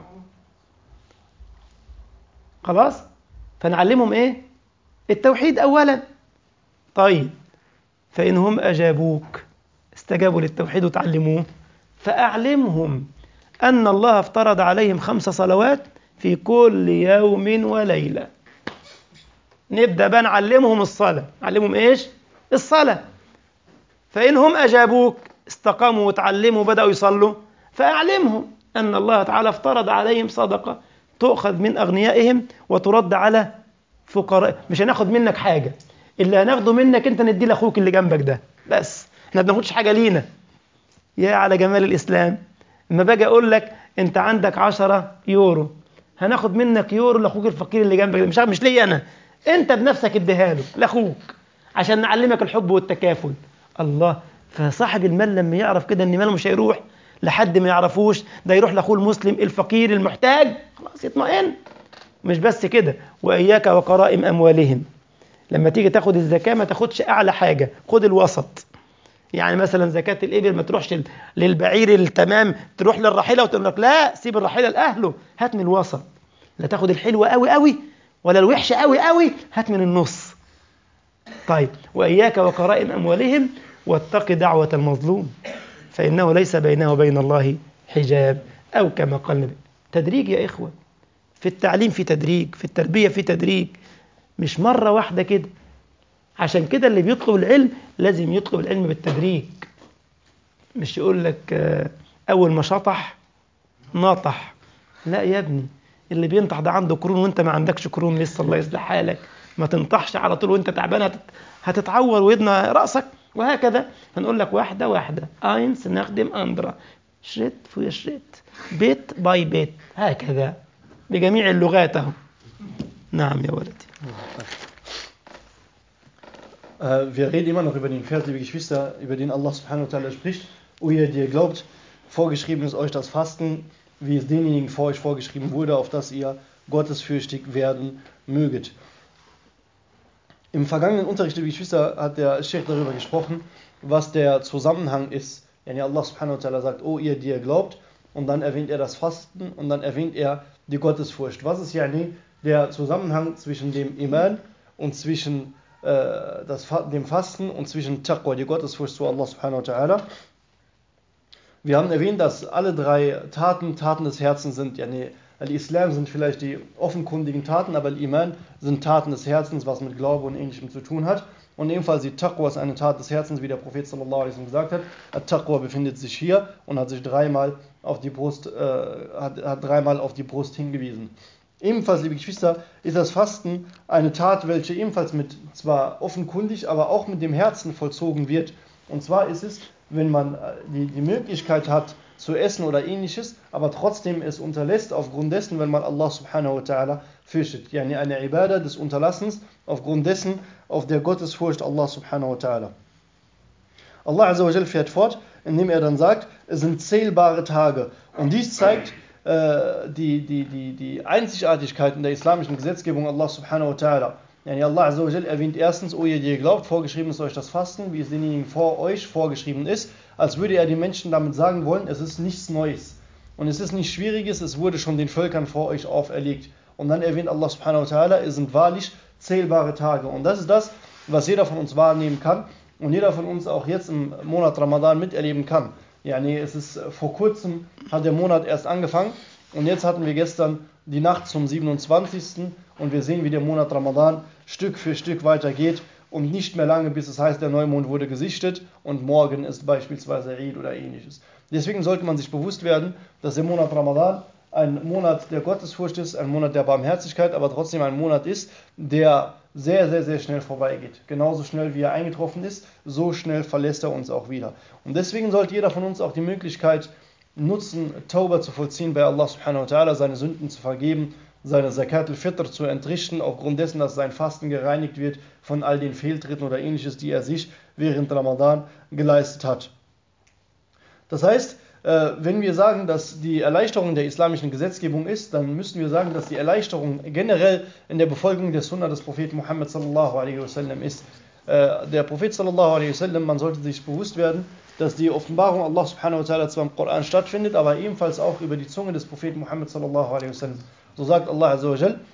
خلاص فنعلمهم ايه التوحيد اولا طيب فان هم اجابوك استجابوا للتوحيد وتعلموه فاعلمهم ان الله افترض عليهم خمس صلوات في كل يوم وليله نبدا بقى نعلمهم الصلاه نعلمهم ايش الصلاه فإن هم أجابوك استقاموا وتعلموا بدأوا يصلوا فأعلمهم أن الله تعالى افترض عليهم صدقة تؤخذ من أغنيائهم وترد على فقراء مش هناخد منك حاجة اللي هناخده منك أنت نديه لأخوك اللي جنبك ده بس احنا ما بناخدش حاجة لينا يا على جمال الإسلام اما باجي اقول لك انت عندك 10 يورو هناخد منك يورو لاخوك الفقير اللي جنبك مش مش ليا انا انت بنفسك اديها له لاخوك عشان نعلمك الحب والتكافل الله فصاحب المال لما يعرف كده ان ماله مش هيروح لحد ما يعرفوش ده يروح لاخوه المسلم الفقير المحتاج خلاص يطمئن مش بس كده واياك وقرائم اموالهم لما تيجي تاخد الزكاه ما تاخدش اعلى حاجه خد الوسط يعني مثلا زكاه الابل ما تروحش للبعير التمام تروح للرحيله وتقول لك لا سيب الرحيله لاهله هات من الوسط لا تاخد الحلوه قوي قوي ولا الوحشه قوي قوي هات من النص طيب واياك وقرائم اموالهم واتق دعوه المظلوم فانه ليس بينه وبين الله حجاب او كما قال النبي تدريج يا اخوه في التعليم في تدريج في التربيه في تدريج مش مره واحده كده عشان كده اللي بيطلب العلم لازم يطلب العلم بالتدريج مش يقول لك اول ما شطح ناطح لا يا ابني اللي بينطح ده عنده قرون وانت ما عندكش قرون لسه الله يصلح حالك ما تنطحش على طول وانت تعبان هتتعور ويدنا راسك وهكذا هنقول لك واحده واحده اينس نخدم اندرا شريت في شريت بيت باي بيت هكذا بجميع اللغات اهو نعم يا ولدي Wir reden immer noch über den Vers, liebe Geschwister, über den Allah subhanahu wa ta'ala spricht. O ihr, die ihr glaubt, vorgeschrieben ist euch das Fasten, wie es denjenigen vor euch vorgeschrieben wurde, auf das ihr gottesfürchtig werden möget. Im vergangenen Unterricht, liebe Geschwister, hat der Sheikh darüber gesprochen, was der Zusammenhang ist. Yani Allah subhanahu wa ta'ala sagt, oh ihr, die ihr glaubt, und dann erwähnt er das Fasten und dann erwähnt er die Gottesfurcht. Was ist yani der Zusammenhang zwischen dem Iman und zwischen äh, das, dem Fasten und zwischen Taqwa, die Gottesfurcht zu Allah subhanahu wa ta'ala? Wir haben erwähnt, dass alle drei Taten Taten des Herzens sind. Yani, Al-Islam sind vielleicht die offenkundigen Taten, aber Al-Iman sind Taten des Herzens, was mit Glaube und Ähnlichem zu tun hat. Und ebenfalls die Taqwa ist eine Tat des Herzens, wie der Prophet sallallahu alaihi wasallam gesagt hat. At-Taqwa befindet sich hier und hat sich dreimal auf die Brust, äh, hat, hat dreimal auf die Brust hingewiesen. Ebenfalls, liebe Geschwister, ist das Fasten eine Tat, welche ebenfalls mit zwar offenkundig, aber auch mit dem Herzen vollzogen wird. Und zwar ist es, wenn man die, die Möglichkeit hat, zu essen oder ähnliches, aber trotzdem es unterlässt, aufgrund dessen, wenn man Allah subhanahu wa ta'ala fürchtet. Yani eine Ibadah des Unterlassens, aufgrund dessen, auf der Gottesfurcht Allah subhanahu wa ta'ala. Allah azza wa jal fährt fort, indem er dann sagt, es sind zählbare Tage. Und dies zeigt äh, die, die, die, die Einzigartigkeit in der islamischen Gesetzgebung Allah subhanahu wa ta'ala. Yani Allah azza wa jal erwähnt erstens, o ihr, die ihr glaubt, vorgeschrieben ist euch das Fasten, wie es denjenigen vor euch vorgeschrieben ist, als würde er den Menschen damit sagen wollen, es ist nichts Neues. Und es ist nichts Schwieriges, es wurde schon den Völkern vor euch auferlegt. Und dann erwähnt Allah subhanahu wa ta'ala, es sind wahrlich zählbare Tage. Und das ist das, was jeder von uns wahrnehmen kann und jeder von uns auch jetzt im Monat Ramadan miterleben kann. Ja, nee, es ist vor kurzem, hat der Monat erst angefangen und jetzt hatten wir gestern die Nacht zum 27. und wir sehen, wie der Monat Ramadan Stück für Stück weitergeht und nicht mehr lange, bis es heißt, der Neumond wurde gesichtet und morgen ist beispielsweise Eid oder ähnliches. Deswegen sollte man sich bewusst werden, dass der Monat Ramadan ein Monat der Gottesfurcht ist, ein Monat der Barmherzigkeit, aber trotzdem ein Monat ist, der sehr, sehr, sehr schnell vorbeigeht. Genauso schnell wie er eingetroffen ist, so schnell verlässt er uns auch wieder. Und deswegen sollte jeder von uns auch die Möglichkeit nutzen, Tauber zu vollziehen bei Allah subhanahu wa ta'ala, seine Sünden zu vergeben, seine Zakat al-Fitr zu entrichten, aufgrund dessen, dass sein Fasten gereinigt wird von all den Fehltritten oder ähnliches, die er sich während Ramadan geleistet hat. Das heißt, wenn wir sagen, dass die Erleichterung der islamischen Gesetzgebung ist, dann müssen wir sagen, dass die Erleichterung generell in der Befolgung der Sunna des Propheten Muhammad sallallahu alaihi wasallam ist. Der Prophet sallallahu alaihi wasallam, man sollte sich bewusst werden, dass die Offenbarung Allah subhanahu wa ta'ala zwar im Koran stattfindet, aber ebenfalls auch über die Zunge des Propheten Muhammad sallallahu alaihi wasallam. So sagt Allah azza wa jal.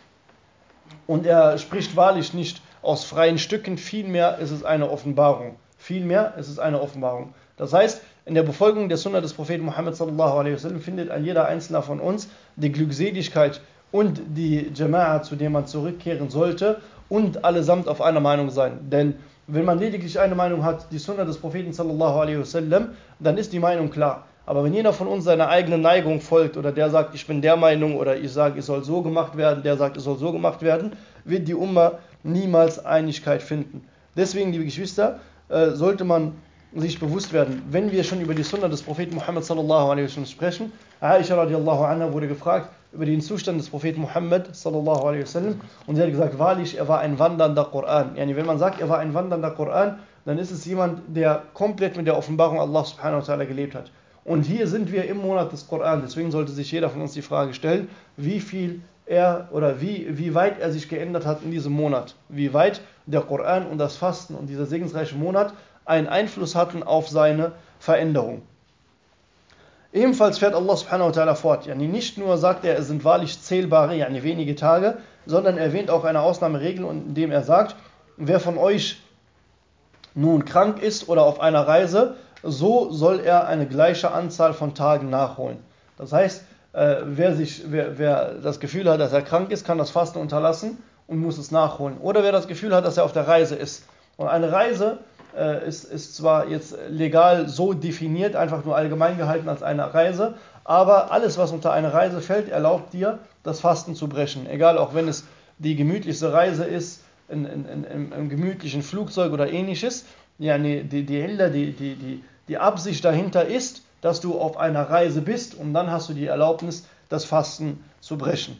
Und er spricht wahrlich nicht aus freien Stücken, vielmehr ist es eine Offenbarung. Vielmehr ist es eine Offenbarung. Das heißt, in der Befolgung der Sunna des Propheten Muhammad sallallahu alaihi wasallam findet ein jeder Einzelne von uns die Glückseligkeit und die Jama'a, zu der man zurückkehren sollte und allesamt auf einer Meinung sein. Denn wenn man lediglich eine Meinung hat, die Sunna des Propheten sallallahu alaihi wasallam, dann ist die Meinung klar. Aber wenn jeder von uns seiner eigenen Neigung folgt oder der sagt, ich bin der Meinung oder ich sage, es soll so gemacht werden, der sagt, es soll so gemacht werden, wird die Umma niemals Einigkeit finden. Deswegen, liebe Geschwister, sollte man sich bewusst werden, wenn wir schon über die Sunna des Propheten Muhammad sallallahu alaihi wasallam sprechen. Aisha radiallahu anha wurde gefragt über den Zustand des Propheten Muhammad sallallahu alaihi wasallam und sie hat gesagt, wahrlich, er war ein wandernder Koran. Yani, wenn man sagt, er war ein wandernder Koran, dann ist es jemand, der komplett mit der Offenbarung Allah subhanahu wa ta'ala gelebt hat. Und hier sind wir im Monat des Koran, deswegen sollte sich jeder von uns die Frage stellen, wie viel er oder wie, wie weit er sich geändert hat in diesem Monat. Wie weit der Koran und das Fasten und dieser segensreiche Monat einen Einfluss hatten auf seine Veränderung. Ebenfalls fährt Allah subhanahu wa ta'ala fort. Yani nicht nur sagt er, es sind wahrlich zählbare, yani wenige Tage, sondern er erwähnt auch eine Ausnahmeregel, indem er sagt, wer von euch nun krank ist oder auf einer Reise, so soll er eine gleiche Anzahl von Tagen nachholen. Das heißt, äh, wer, sich, wer, wer das Gefühl hat, dass er krank ist, kann das Fasten unterlassen und muss es nachholen. Oder wer das Gefühl hat, dass er auf der Reise ist. Und eine Reise äh, ist, ist zwar jetzt legal so definiert, einfach nur allgemein gehalten als eine Reise, aber alles, was unter eine Reise fällt, erlaubt dir, das Fasten zu brechen. Egal, auch wenn es die gemütlichste Reise ist, in, in, in, im, im, gemütlichen Flugzeug oder ähnliches. Ja, die, die, die, die, die, die Absicht dahinter ist, dass du auf einer Reise bist und dann hast du die Erlaubnis, das Fasten zu brechen.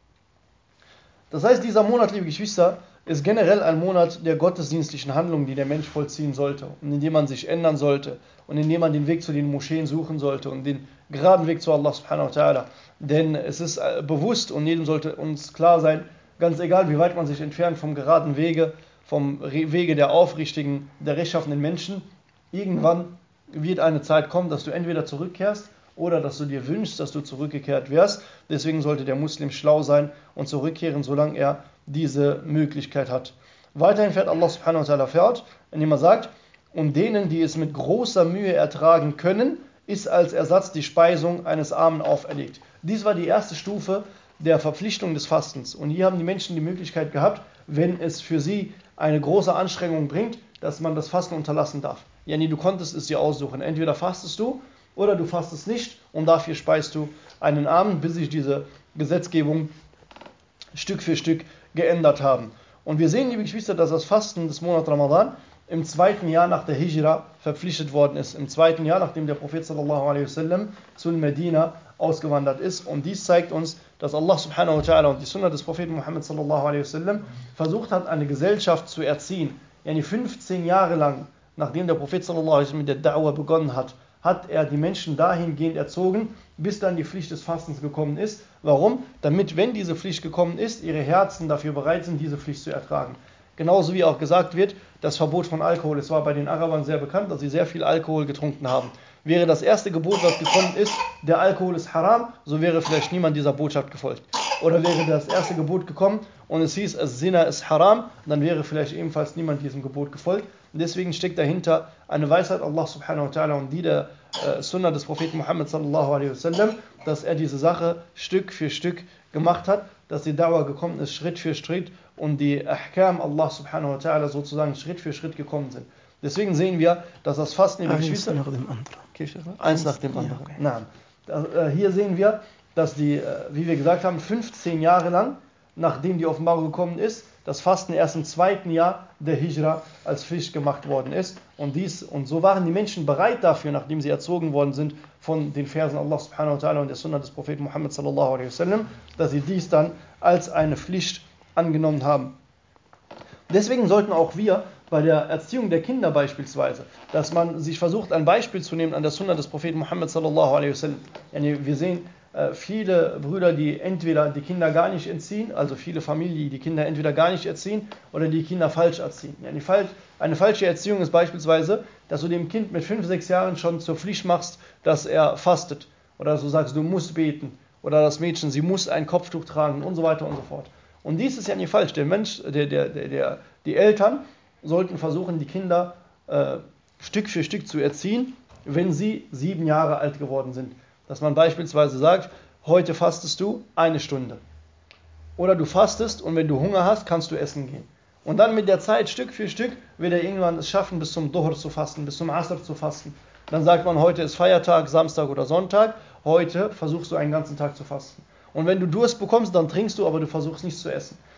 Das heißt, dieser Monat, liebe Geschwister, ist generell ein Monat der gottesdienstlichen Handlungen, die der Mensch vollziehen sollte und in dem man sich ändern sollte und in dem man den Weg zu den Moscheen suchen sollte und den geraden Weg zu Allah subhanahu wa ta'ala. Denn es ist äh, bewusst und jedem sollte uns klar sein, ganz egal wie weit man sich entfernt vom geraden Wege, vom Wege der aufrichtigen, der rechtschaffenen Menschen, irgendwann wird eine Zeit kommen, dass du entweder zurückkehrst oder dass du dir wünschst, dass du zurückgekehrt wärst. Deswegen sollte der Muslim schlau sein und zurückkehren, solange er diese Möglichkeit hat. Weiterhin fährt Allah subhanahu wa ta'ala fort, indem er sagt, und denen, die es mit großer Mühe ertragen können, ist als Ersatz die Speisung eines Armen auferlegt. Dies war die erste Stufe der Verpflichtung des Fastens. Und hier haben die Menschen die Möglichkeit gehabt, wenn es für sie eine große Anstrengung bringt, dass man das Fasten unterlassen darf. Ja, nee, du konntest es dir aussuchen. Entweder fastest du oder du fastest nicht und dafür speist du einen Abend, bis sich diese Gesetzgebung Stück für Stück geändert haben. Und wir sehen, liebe Geschwister, dass das Fasten des Monats Ramadan im zweiten Jahr nach der Hijra verpflichtet worden ist. Im zweiten Jahr, nachdem der Prophet sallallahu alaihi wasallam zu Medina ausgewandert ist. Und dies zeigt uns, dass Allah subhanahu wa ta'ala und die Sunna des Propheten Muhammad sallallahu alaihi wasallam versucht hat, eine Gesellschaft zu erziehen. Yani 15 Jahre lang, nachdem der Prophet sallallahu alaihi wasallam mit der Dauer begonnen hat, hat er die Menschen dahingehend erzogen, bis dann die Pflicht des Fastens gekommen ist. Warum? Damit, wenn diese Pflicht gekommen ist, ihre Herzen dafür bereit sind, diese Pflicht zu ertragen. Genauso wie auch gesagt wird, das Verbot von Alkohol. Es war bei den Arabern sehr bekannt, dass sie sehr viel Alkohol getrunken haben. Wäre das erste Gebot, was gekommen ist, der Alkohol ist haram, so wäre vielleicht niemand dieser Botschaft gefolgt. Oder wäre das erste Gebot gekommen und es hieß, es Sinna ist haram, dann wäre vielleicht ebenfalls niemand diesem Gebot gefolgt. Und deswegen steckt dahinter eine Weisheit Allah subhanahu wa ta'ala und die der äh, Sunna des Propheten Muhammad sallallahu alaihi wasallam, dass er diese Sache Stück für Stück gemacht hat, dass die Dauer gekommen ist, Schritt für Schritt und die Ahkam Allah subhanahu wa ta'ala sozusagen Schritt für Schritt gekommen sind. Deswegen sehen wir, dass das Fasten über Eins nach dem anderen. Eins nach dem anderen. Ja, okay. Äh, hier sehen wir, dass die, äh, wie wir gesagt haben, 15 Jahre lang, nachdem die Offenbarung gekommen ist, das Fasten erst im zweiten Jahr der Hijra als Pflicht gemacht worden ist. Und dies, und so waren die Menschen bereit dafür, nachdem sie erzogen worden sind von den Versen Allah subhanahu wa ta'ala und der Sunna des Propheten Muhammad sallallahu alaihi wasallam, dass sie dies dann als eine Pflicht angenommen haben. Deswegen sollten auch wir bei der Erziehung der Kinder beispielsweise, dass man sich versucht, ein Beispiel zu nehmen an der Sunna des Propheten Muhammad sallallahu alaihi wasallam. Wir sehen äh, viele Brüder, die entweder die Kinder gar nicht entziehen, also viele Familien, die die Kinder entweder gar nicht erziehen oder die Kinder falsch erziehen. Eine falsche Erziehung ist beispielsweise, dass du dem Kind mit 5, 6 Jahren schon zur Pflicht machst, dass er fastet. Oder dass du sagst, du musst beten. Oder das Mädchen, sie muss ein Kopftuch tragen und so weiter und so fort. Und dies ist ja nicht falsch. Der Mensch, der, der, der, die Eltern sollten versuchen, die Kinder äh, Stück für Stück zu erziehen, wenn sie sieben Jahre alt geworden sind. Dass man beispielsweise sagt, heute fastest du eine Stunde. Oder du fastest und wenn du Hunger hast, kannst du essen gehen. Und dann mit der Zeit, Stück für Stück, wird er irgendwann es schaffen, bis zum Dhuhr zu fasten, bis zum Asr zu fasten. Dann sagt man, heute ist Feiertag, Samstag oder Sonntag. Heute versuchst du einen ganzen Tag zu fasten. Und wenn du Durst bekommst, dann trinkst du, aber du versuchst nichts zu essen.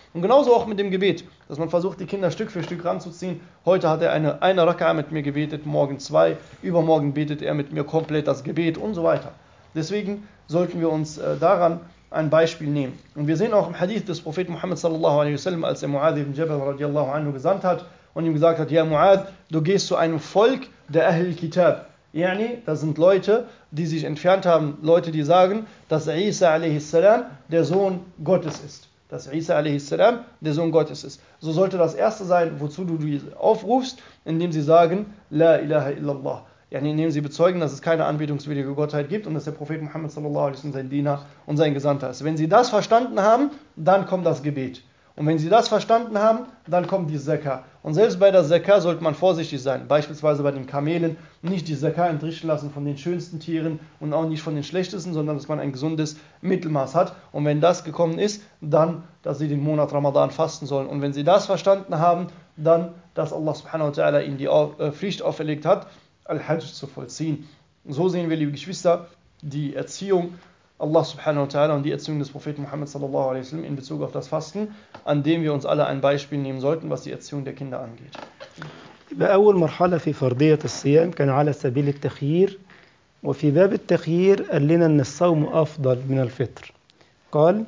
Und genauso auch mit dem Gebet, dass man versucht, die Kinder Stück für Stück ranzuziehen. Heute hat er eine, eine Raka mit mir gebetet, morgen zwei, übermorgen betet er mit mir komplett das Gebet und so weiter. Deswegen sollten wir uns äh, daran ein Beispiel nehmen. Und wir sehen auch im Hadith des Propheten Muhammad sallallahu alaihi wasallam, als er Mu'adh ibn Jabal radiallahu anhu gesandt hat und ihm gesagt hat, ja Mu'adh, du gehst zu einem Volk der Ahl Kitab. Yani, das sind Leute, die sich entfernt haben, Leute, die sagen, dass Isa a.s. der Sohn Gottes ist. Dass Isa a.s. der Sohn Gottes ist. So sollte das erste sein, wozu du die aufrufst, indem sie sagen, La ilaha illallah. Yani indem sie bezeugen, dass es keine anbetungswürdige Gottheit gibt und dass der Prophet Muhammad sallallahu alaihi wasallam sein Diener und sein Gesandter ist. Wenn sie das verstanden haben, dann kommt das Gebet. Und wenn sie das verstanden haben, dann kommt die Zekka. Und selbst bei der Zekka sollte man vorsichtig sein. Beispielsweise bei den Kamelen nicht die Zekka entrichten lassen von den schönsten Tieren und auch nicht von den schlechtesten, sondern dass man ein gesundes Mittelmaß hat. Und wenn das gekommen ist, dann, dass sie den Monat Ramadan fasten sollen. Und wenn sie das verstanden haben, dann, dass Allah subhanahu wa ta'ala ihnen die äh, Pflicht auferlegt hat, Al-Hajj zu vollziehen. So sehen wir, liebe Geschwister, die Erziehung Allah subhanahu wa ta'ala und die Erziehung des Propheten Muhammad sallallahu alaihi wasallam in Bezug auf das Fasten, an dem wir uns alle ein Beispiel nehmen sollten, was die Erziehung der Kinder angeht. يبقى أول مرحلة في فرضية الصيام كان على سبيل التخيير وفي باب التخيير قال لنا أن الصوم أفضل من الفطر قال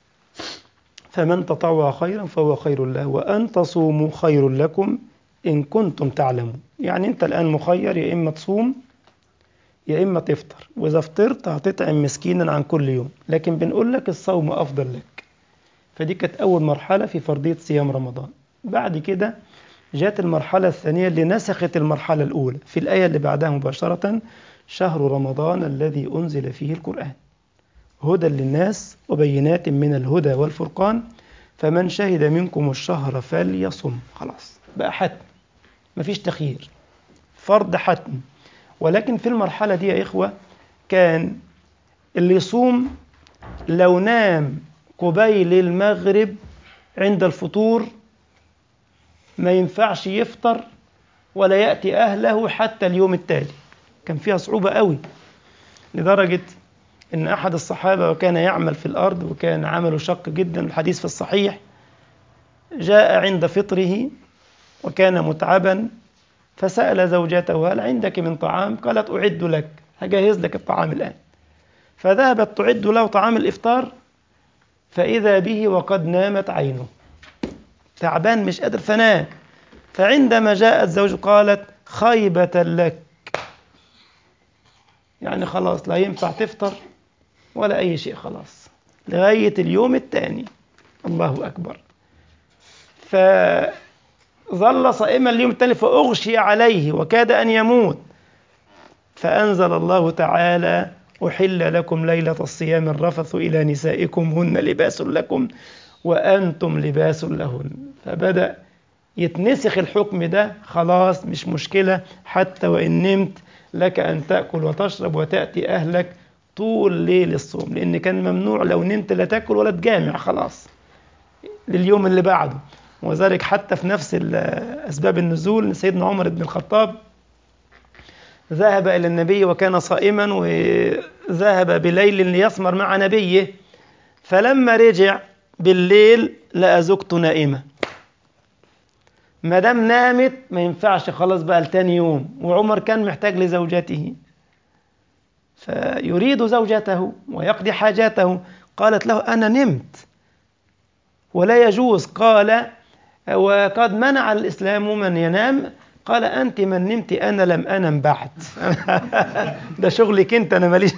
فمن تطوع خيرا فهو خير له وأن تصوموا خير لكم إن كنتم تعلمون يعني أنت الآن مخير يا إما تصوم يا إما تفطر وإذا فطرت هتطعم مسكينا عن كل يوم لكن بنقول لك الصوم أفضل لك فدي كانت أول مرحلة في فرضية صيام رمضان بعد كده جاءت المرحلة الثانية اللي نسخت المرحلة الأولى في الآية اللي بعدها مباشرة شهر رمضان الذي أنزل فيه القرآن هدى للناس وبينات من الهدى والفرقان فمن شهد منكم الشهر فليصم خلاص بقى حتم مفيش تخيير فرض حتم ولكن في المرحلة دي يا إخوة كان اللي يصوم لو نام قبيل المغرب عند الفطور ما ينفعش يفطر ولا يأتي أهله حتى اليوم التالي كان فيها صعوبة قوي لدرجة إن أحد الصحابة وكان يعمل في الأرض وكان عمله شق جدا الحديث في الصحيح جاء عند فطره وكان متعبا فسأل زوجته هل عندك من طعام؟ قالت أعد لك هجهز لك الطعام الآن فذهبت تعد له طعام الإفطار فإذا به وقد نامت عينه تعبان مش قادر فنام فعندما جاءت زوجه قالت خيبة لك يعني خلاص لا ينفع تفطر ولا أي شيء خلاص لغاية اليوم الثاني الله أكبر فظل صائما اليوم الثاني فأغشي عليه وكاد أن يموت فأنزل الله تعالى أحل لكم ليلة الصيام الرفث إلى نسائكم هن لباس لكم وأنتم لباس لهن فبدأ يتنسخ الحكم ده خلاص مش مشكلة حتى وإن نمت لك أن تأكل وتشرب وتأتي أهلك طول ليل الصوم لأن كان ممنوع لو نمت لا تأكل ولا تجامع خلاص لليوم اللي بعده وذلك حتى في نفس أسباب النزول سيدنا عمر بن الخطاب ذهب إلى النبي وكان صائما وذهب بليل ليسمر مع نبيه فلما رجع بالليل لقى زوجته نائمة ما دام نامت ما ينفعش خلاص بقى لتاني يوم وعمر كان محتاج لزوجته فيريد زوجته ويقضي حاجاته قالت له أنا نمت ولا يجوز قال وقد منع الإسلام من ينام قال أنت من نمت أنا لم أنم بعد ده شغلك أنت أنا ماليش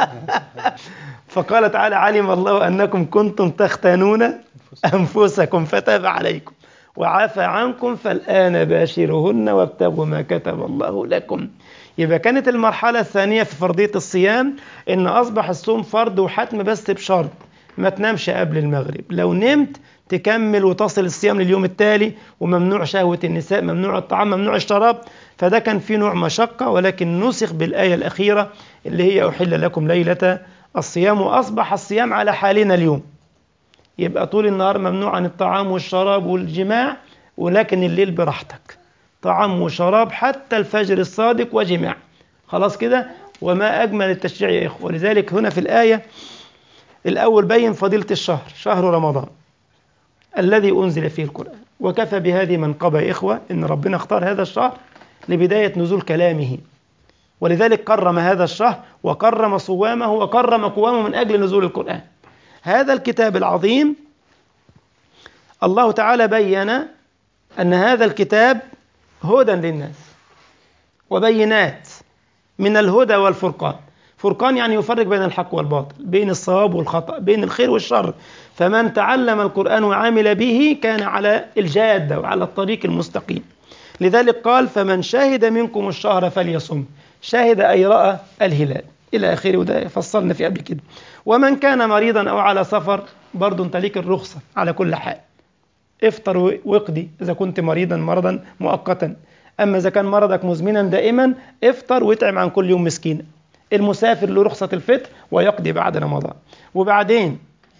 فقال تعالى علم الله أنكم كنتم تختانون أنفسكم فتاب عليكم وعفى عنكم فالآن باشرهن وابتغوا ما كتب الله لكم يبقى كانت المرحلة الثانية في فرضية الصيام إن أصبح الصوم فرض وحتم بس بشرط ما تنامش قبل المغرب لو نمت تكمل وتصل الصيام لليوم التالي وممنوع شهوة النساء ممنوع الطعام ممنوع الشراب فده كان في نوع مشقة ولكن نسخ بالآية الأخيرة اللي هي أحل لكم ليلة الصيام وأصبح الصيام على حالنا اليوم يبقى طول النهار ممنوع عن الطعام والشراب والجماع ولكن الليل براحتك طعام وشراب حتى الفجر الصادق وجماع خلاص كده وما أجمل التشريع يا إخوة ولذلك هنا في الآية الأول بين فضيلة الشهر شهر رمضان الذي أنزل فيه القرآن وكفى بهذه منقبة يا إخوة إن ربنا اختار هذا الشهر لبداية نزول كلامه ولذلك كرم هذا الشهر وكرم صوامه وكرم قوامه من أجل نزول القرآن هذا الكتاب العظيم الله تعالى بين أن هذا الكتاب هدى للناس وبينات من الهدى والفرقان فرقان يعني يفرق بين الحق والباطل بين الصواب والخطأ بين الخير والشر فمن تعلم القرآن وعمل به كان على الجادة وعلى الطريق المستقيم لذلك قال فمن شهد منكم الشهر فليصم شهد أي رأى الهلال إلى آخره وده فصلنا في قبل كده ومن كان مريضا أو على سفر برضه أنت ليك الرخصة على كل حال افطر واقضي إذا كنت مريضا مرضا مؤقتا أما إذا كان مرضك مزمنا دائما افطر واطعم عن كل يوم مسكين المسافر له رخصة الفطر ويقضي بعد رمضان وبعدين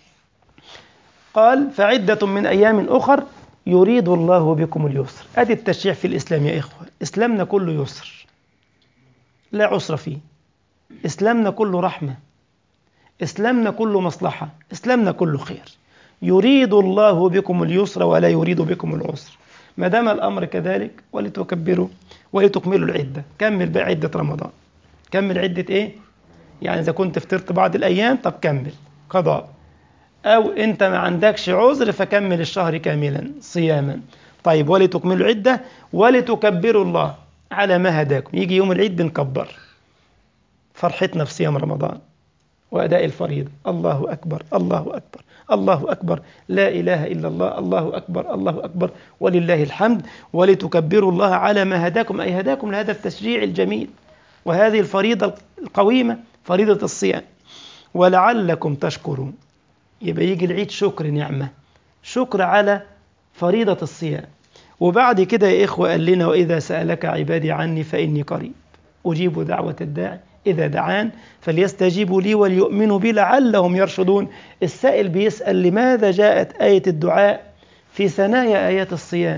قال فعدة من أيام أخر يريد الله بكم اليسر أدي التشريع في الإسلام يا إخوة إسلامنا كله يسر لا عسر فيه إسلامنا كله رحمة إسلامنا كله مصلحة إسلامنا كله خير يريد الله بكم اليسر ولا يريد بكم العسر ما دام الأمر كذلك ولتكبروا ولتكملوا العدة كمل بقى عدة رمضان كمل عدة إيه؟ يعني إذا كنت فطرت بعض الأيام طب كمل قضاء أو أنت ما عندكش عذر فكمل الشهر كاملا صياما طيب ولتكملوا العدة ولتكبروا الله على ما هداكم يجي يوم العيد بنكبر فرحتنا في صيام رمضان وأداء الفريضة الله أكبر الله أكبر الله أكبر لا إله إلا الله الله أكبر الله أكبر ولله الحمد ولتكبروا الله على ما هداكم أي هداكم لهذا التشريع الجميل وهذه الفريضة القويمة فريضة الصيام ولعلكم تشكرون يبقى يجي العيد شكر نعمة شكر على فريضة الصيام وبعد كده يا إخوة قال لنا وإذا سألك عبادي عني فإني قريب أجيب دعوة الداعي إذا دعان فليستجيبوا لي وليؤمنوا بي لعلهم يرشدون السائل بيسأل لماذا جاءت آية الدعاء في ثنايا آيات الصيام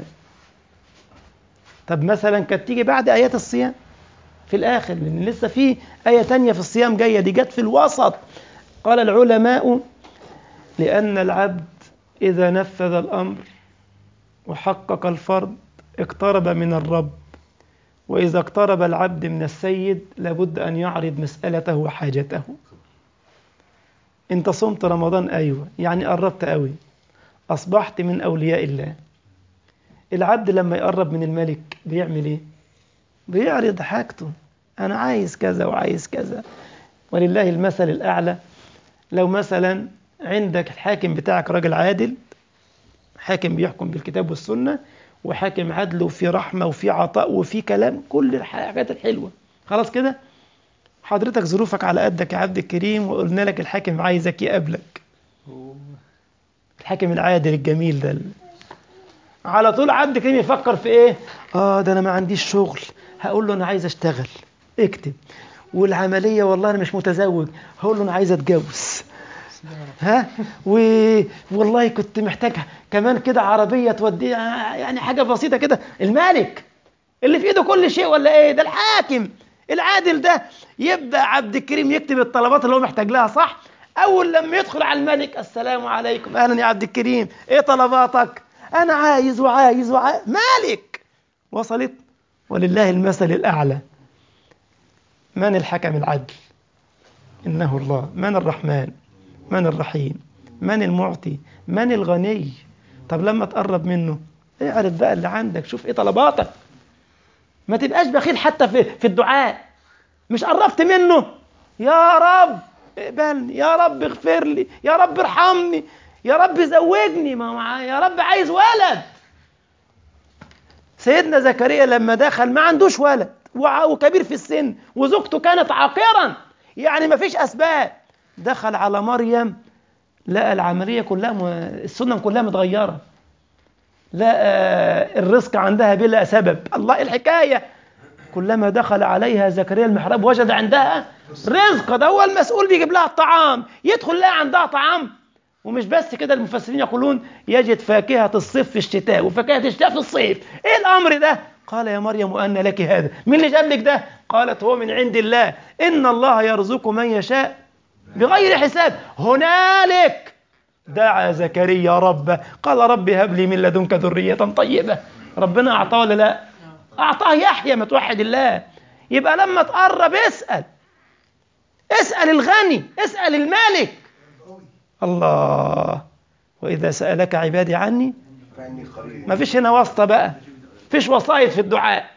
طب مثلا كانت تيجي بعد آيات الصيام في الآخر لأن لسه في آية تانية في الصيام جاية دي جت في الوسط قال العلماء لأن العبد إذا نفذ الأمر وحقق الفرض اقترب من الرب وإذا اقترب العبد من السيد لابد أن يعرض مسألته وحاجته أنت صمت رمضان أيوة يعني قربت قوي أصبحت من أولياء الله العبد لما يقرب من الملك بيعمل إيه؟ بيعرض حاجته أنا عايز كذا وعايز كذا ولله المثل الأعلى لو مثلا عندك الحاكم بتاعك راجل عادل حاكم بيحكم بالكتاب والسنة وحاكم عدل وفي رحمة وفي عطاء وفي كلام كل الحاجات الحلوة خلاص كده حضرتك ظروفك على قدك يا عبد الكريم وقلنا لك الحاكم عايزك يقابلك الحاكم العادل الجميل ده على طول عبد الكريم يفكر في ايه اه ده انا ما عنديش شغل هقول له انا عايز اشتغل اكتب والعمليه والله انا مش متزوج هقول له انا عايز اتجوز ها و... والله كنت محتاج كمان كده عربيه تودي يعني حاجه بسيطه كده الملك اللي في ايده كل شيء ولا ايه ده الحاكم العادل ده يبدا عبد الكريم يكتب الطلبات اللي هو محتاج لها صح اول لما يدخل على الملك السلام عليكم اهلا يا عبد الكريم ايه طلباتك انا عايز وعايز وعايز مالك وصلت ولله المثل الاعلى من الحكم العدل انه الله من الرحمن من الرحيم من المعطي من الغني طب لما تقرب منه اعرف بقى اللي عندك شوف ايه طلباتك ما تبقاش بخيل حتى في في الدعاء مش قربت منه يا رب اقبلني يا رب اغفر لي يا رب ارحمني يا رب زوجني ما مع... يا رب عايز ولد سيدنا زكريا لما دخل ما عندوش ولد وكبير في السن وزوجته كانت عاقرا يعني ما فيش اسباب دخل على مريم لقى العمليه كلها م... السنه كلها متغيره لقى الرزق عندها بلا سبب الله الحكايه كلما دخل عليها زكريا المحراب وجد عندها رزق ده هو المسؤول بيجيب لها الطعام يدخل لها عندها طعام ومش بس كده المفسرين يقولون يجد فاكهة الصيف في الشتاء وفاكهة الشتاء في الصيف ايه الامر ده قال يا مريم وأن لك هذا مين اللي جاب لك ده قالت هو من عند الله إن الله يرزق من يشاء بغير حساب هنالك دعا زكريا ربه قال رب هب لي من لدنك ذرية طيبة ربنا أعطاه ولا لا أعطاه يحيى ما توحد الله يبقى لما تقرب اسأل اسأل الغني اسأل الملك الله وإذا سألك عبادي عني ما فيش هنا واسطة بقى فيش وسايط في الدعاء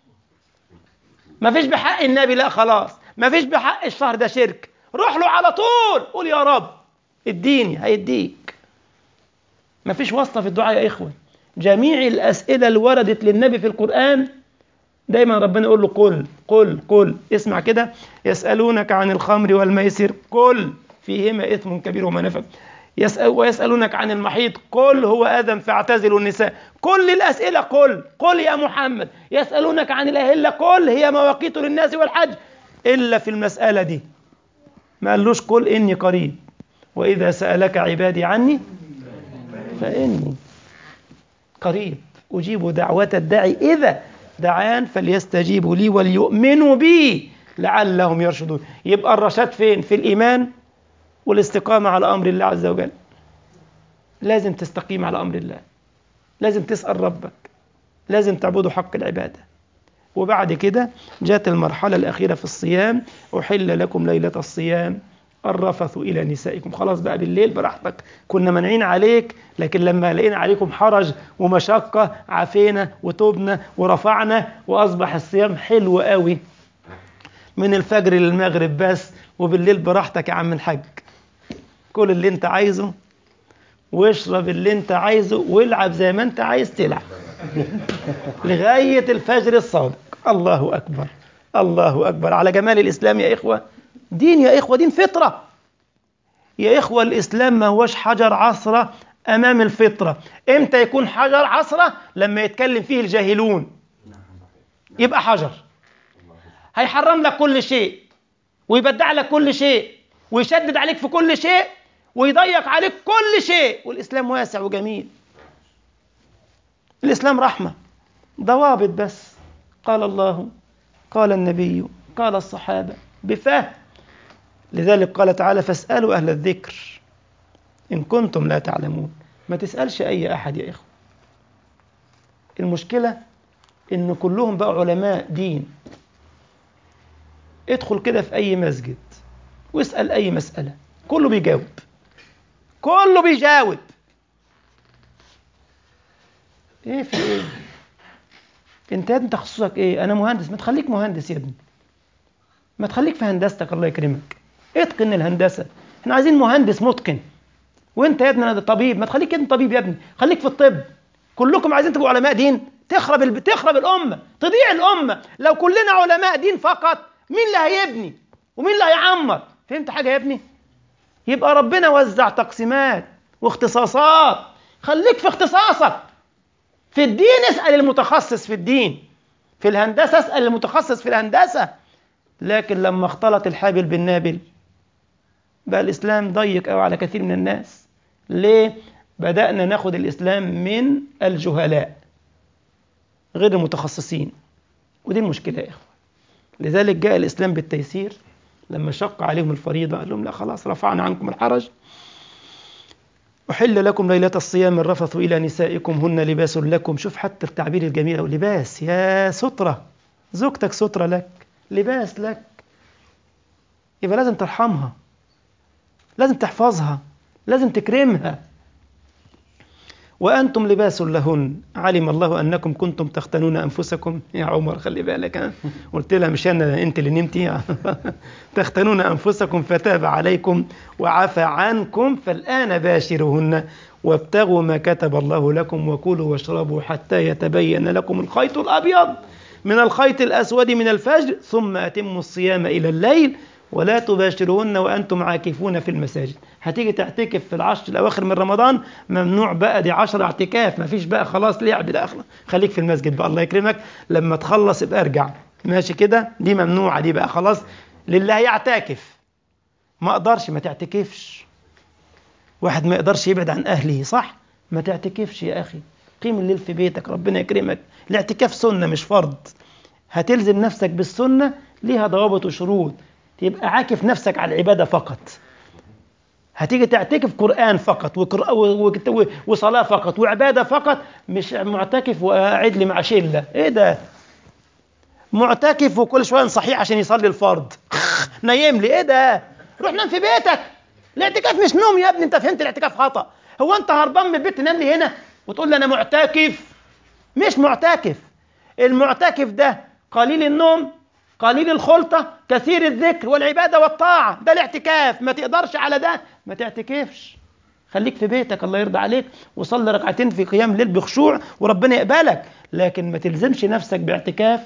ما فيش بحق النبي لا خلاص ما فيش بحق الشهر ده شرك روح له على طول قول يا رب اديني هيديك ما فيش واسطة في الدعاء يا إخوة جميع الأسئلة اللي وردت للنبي في القرآن دايما ربنا يقول له قل قل قل اسمع كده يسألونك عن الخمر والميسر قل فيهما إثم كبير ومنافع يسأل ويسألونك عن المحيط قل هو آدم فاعتزلوا النساء كل الأسئلة قل قل يا محمد يسألونك عن الأهلة قل هي مواقيت للناس والحج إلا في المسألة دي ما قالوش قل إني قريب وإذا سألك عبادي عني فإني قريب أجيب دعوة الداعي إذا دعان فليستجيبوا لي وليؤمنوا بي لعلهم يرشدون يبقى الرشاد فين في الإيمان والاستقامة على أمر الله عز وجل لازم تستقيم على أمر الله لازم تسأل ربك لازم تعبده حق العبادة وبعد كده جاءت المرحلة الأخيرة في الصيام أحل لكم ليلة الصيام الرفث إلى نسائكم خلاص بقى بالليل براحتك كنا منعين عليك لكن لما لقينا عليكم حرج ومشقة عافينا وتوبنا ورفعنا وأصبح الصيام حلو قوي من الفجر للمغرب بس وبالليل براحتك يا عم الحاج كل اللي انت عايزه واشرب اللي انت عايزه والعب زي ما انت عايز تلعب لغاية الفجر الصادق الله أكبر الله أكبر على جمال الإسلام يا إخوة دين يا إخوة دين فطرة يا إخوة الإسلام ما هوش حجر عصرة أمام الفطرة إمتى يكون حجر عصرة لما يتكلم فيه الجاهلون يبقى حجر هيحرم لك كل شيء ويبدع لك كل شيء ويشدد عليك في كل شيء ويضيق عليك كل شيء والإسلام واسع وجميل الإسلام رحمة ضوابط بس قال الله قال النبي قال الصحابة بفهم لذلك قال تعالى فاسألوا أهل الذكر إن كنتم لا تعلمون ما تسألش أي أحد يا إخوة المشكلة إن كلهم بقى علماء دين ادخل كده في أي مسجد واسأل أي مسألة كله بيجاوب كله بيجاوب ايه في ايه انت يا ابني تخصصك ايه انا مهندس ما تخليك مهندس يا ابني ما تخليك في هندستك الله يكرمك اتقن الهندسه احنا عايزين مهندس متقن وانت يا ابني انا طبيب ما تخليك انت طبيب يا ابني خليك في الطب كلكم عايزين تبقوا علماء دين تخرب ال... تخرب الامه تضيع الامه لو كلنا علماء دين فقط مين اللي هيبني ومين اللي هيعمر فهمت حاجه يا ابني يبقى ربنا وزع تقسيمات واختصاصات خليك في اختصاصك في الدين اسأل المتخصص في الدين في الهندسة اسأل المتخصص في الهندسة لكن لما اختلط الحابل بالنابل بقى الإسلام ضيق أو على كثير من الناس ليه؟ بدأنا ناخد الإسلام من الجهلاء غير المتخصصين ودي المشكلة يا إخوة لذلك جاء الإسلام بالتيسير لما شق عليهم الفريضة قال لهم لا خلاص رفعنا عنكم الحرج أحل لكم ليلة الصيام الرفث إلى نسائكم هن لباس لكم شوف حتى التعبير الجميل أو لباس يا سترة زوجتك سترة لك لباس لك يبقى لازم ترحمها لازم تحفظها لازم تكرمها وأنتم لباس لهن علم الله أنكم كنتم تختنون أنفسكم يا عمر خلي بالك ها قلت لها مش أنا أنت اللي نمتي تختنون أنفسكم فتاب عليكم وعفى عنكم فالآن باشرهن وابتغوا ما كتب الله لكم وكلوا واشربوا حتى يتبين لكم الخيط الأبيض من الخيط الأسود من الفجر ثم أتموا الصيام إلى الليل ولا تباشرون وأنتم عاكفون في المساجد هتيجي تعتكف في العشر الأواخر من رمضان ممنوع بقى دي عشر اعتكاف مفيش بقى خلاص لعب لا أخلا خليك في المسجد بقى الله يكرمك لما تخلص يبقى ارجع ماشي كده دي ممنوعة دي بقى خلاص لله يعتكف ما أقدرش ما تعتكفش واحد ما يقدرش يبعد عن أهله صح ما تعتكفش يا أخي قيم الليل في بيتك ربنا يكرمك الاعتكاف سنة مش فرض هتلزم نفسك بالسنة ليها ضوابط وشروط تبقى عاكف نفسك على العبادة فقط هتيجي تعتكف قرآن فقط وقر- و- و- وصلاة فقط وعبادة فقط مش معتكف وقاعد لي مع شلة ايه ده معتكف وكل شوية صحيح عشان يصلي الفرض نايم لي ايه ده روح نام في بيتك الاعتكاف مش نوم يا ابني انت فهمت الاعتكاف خطأ هو انت هربان من البيت تنام لي هنا وتقول لي انا معتكف مش معتكف المعتكف ده قليل النوم قليل الخلطة كثير الذكر والعبادة والطاعة ده الاعتكاف ما تقدرش على ده ما تعتكفش خليك في بيتك الله يرضى عليك وصلي ركعتين في قيام الليل بخشوع وربنا يقبلك لكن ما تلزمش نفسك باعتكاف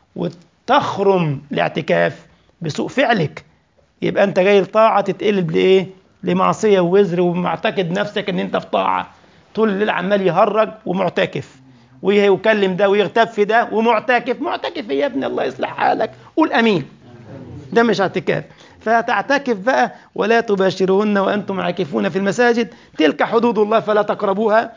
وتخرم الاعتكاف بسوء فعلك يبقى انت جاي لطاعة تتقلب لايه لمعصية ووزر ومعتقد نفسك ان انت في طاعة طول الليل عمال يهرج ومعتكف ويكلم ده ويغتاب في ده ومعتكف معتكف إيه يا ابني الله يصلح حالك قول امين ده مش اعتكاف فتعتكف بقى ولا تباشرهن وانتم عاكفون في المساجد تلك حدود الله فلا تقربوها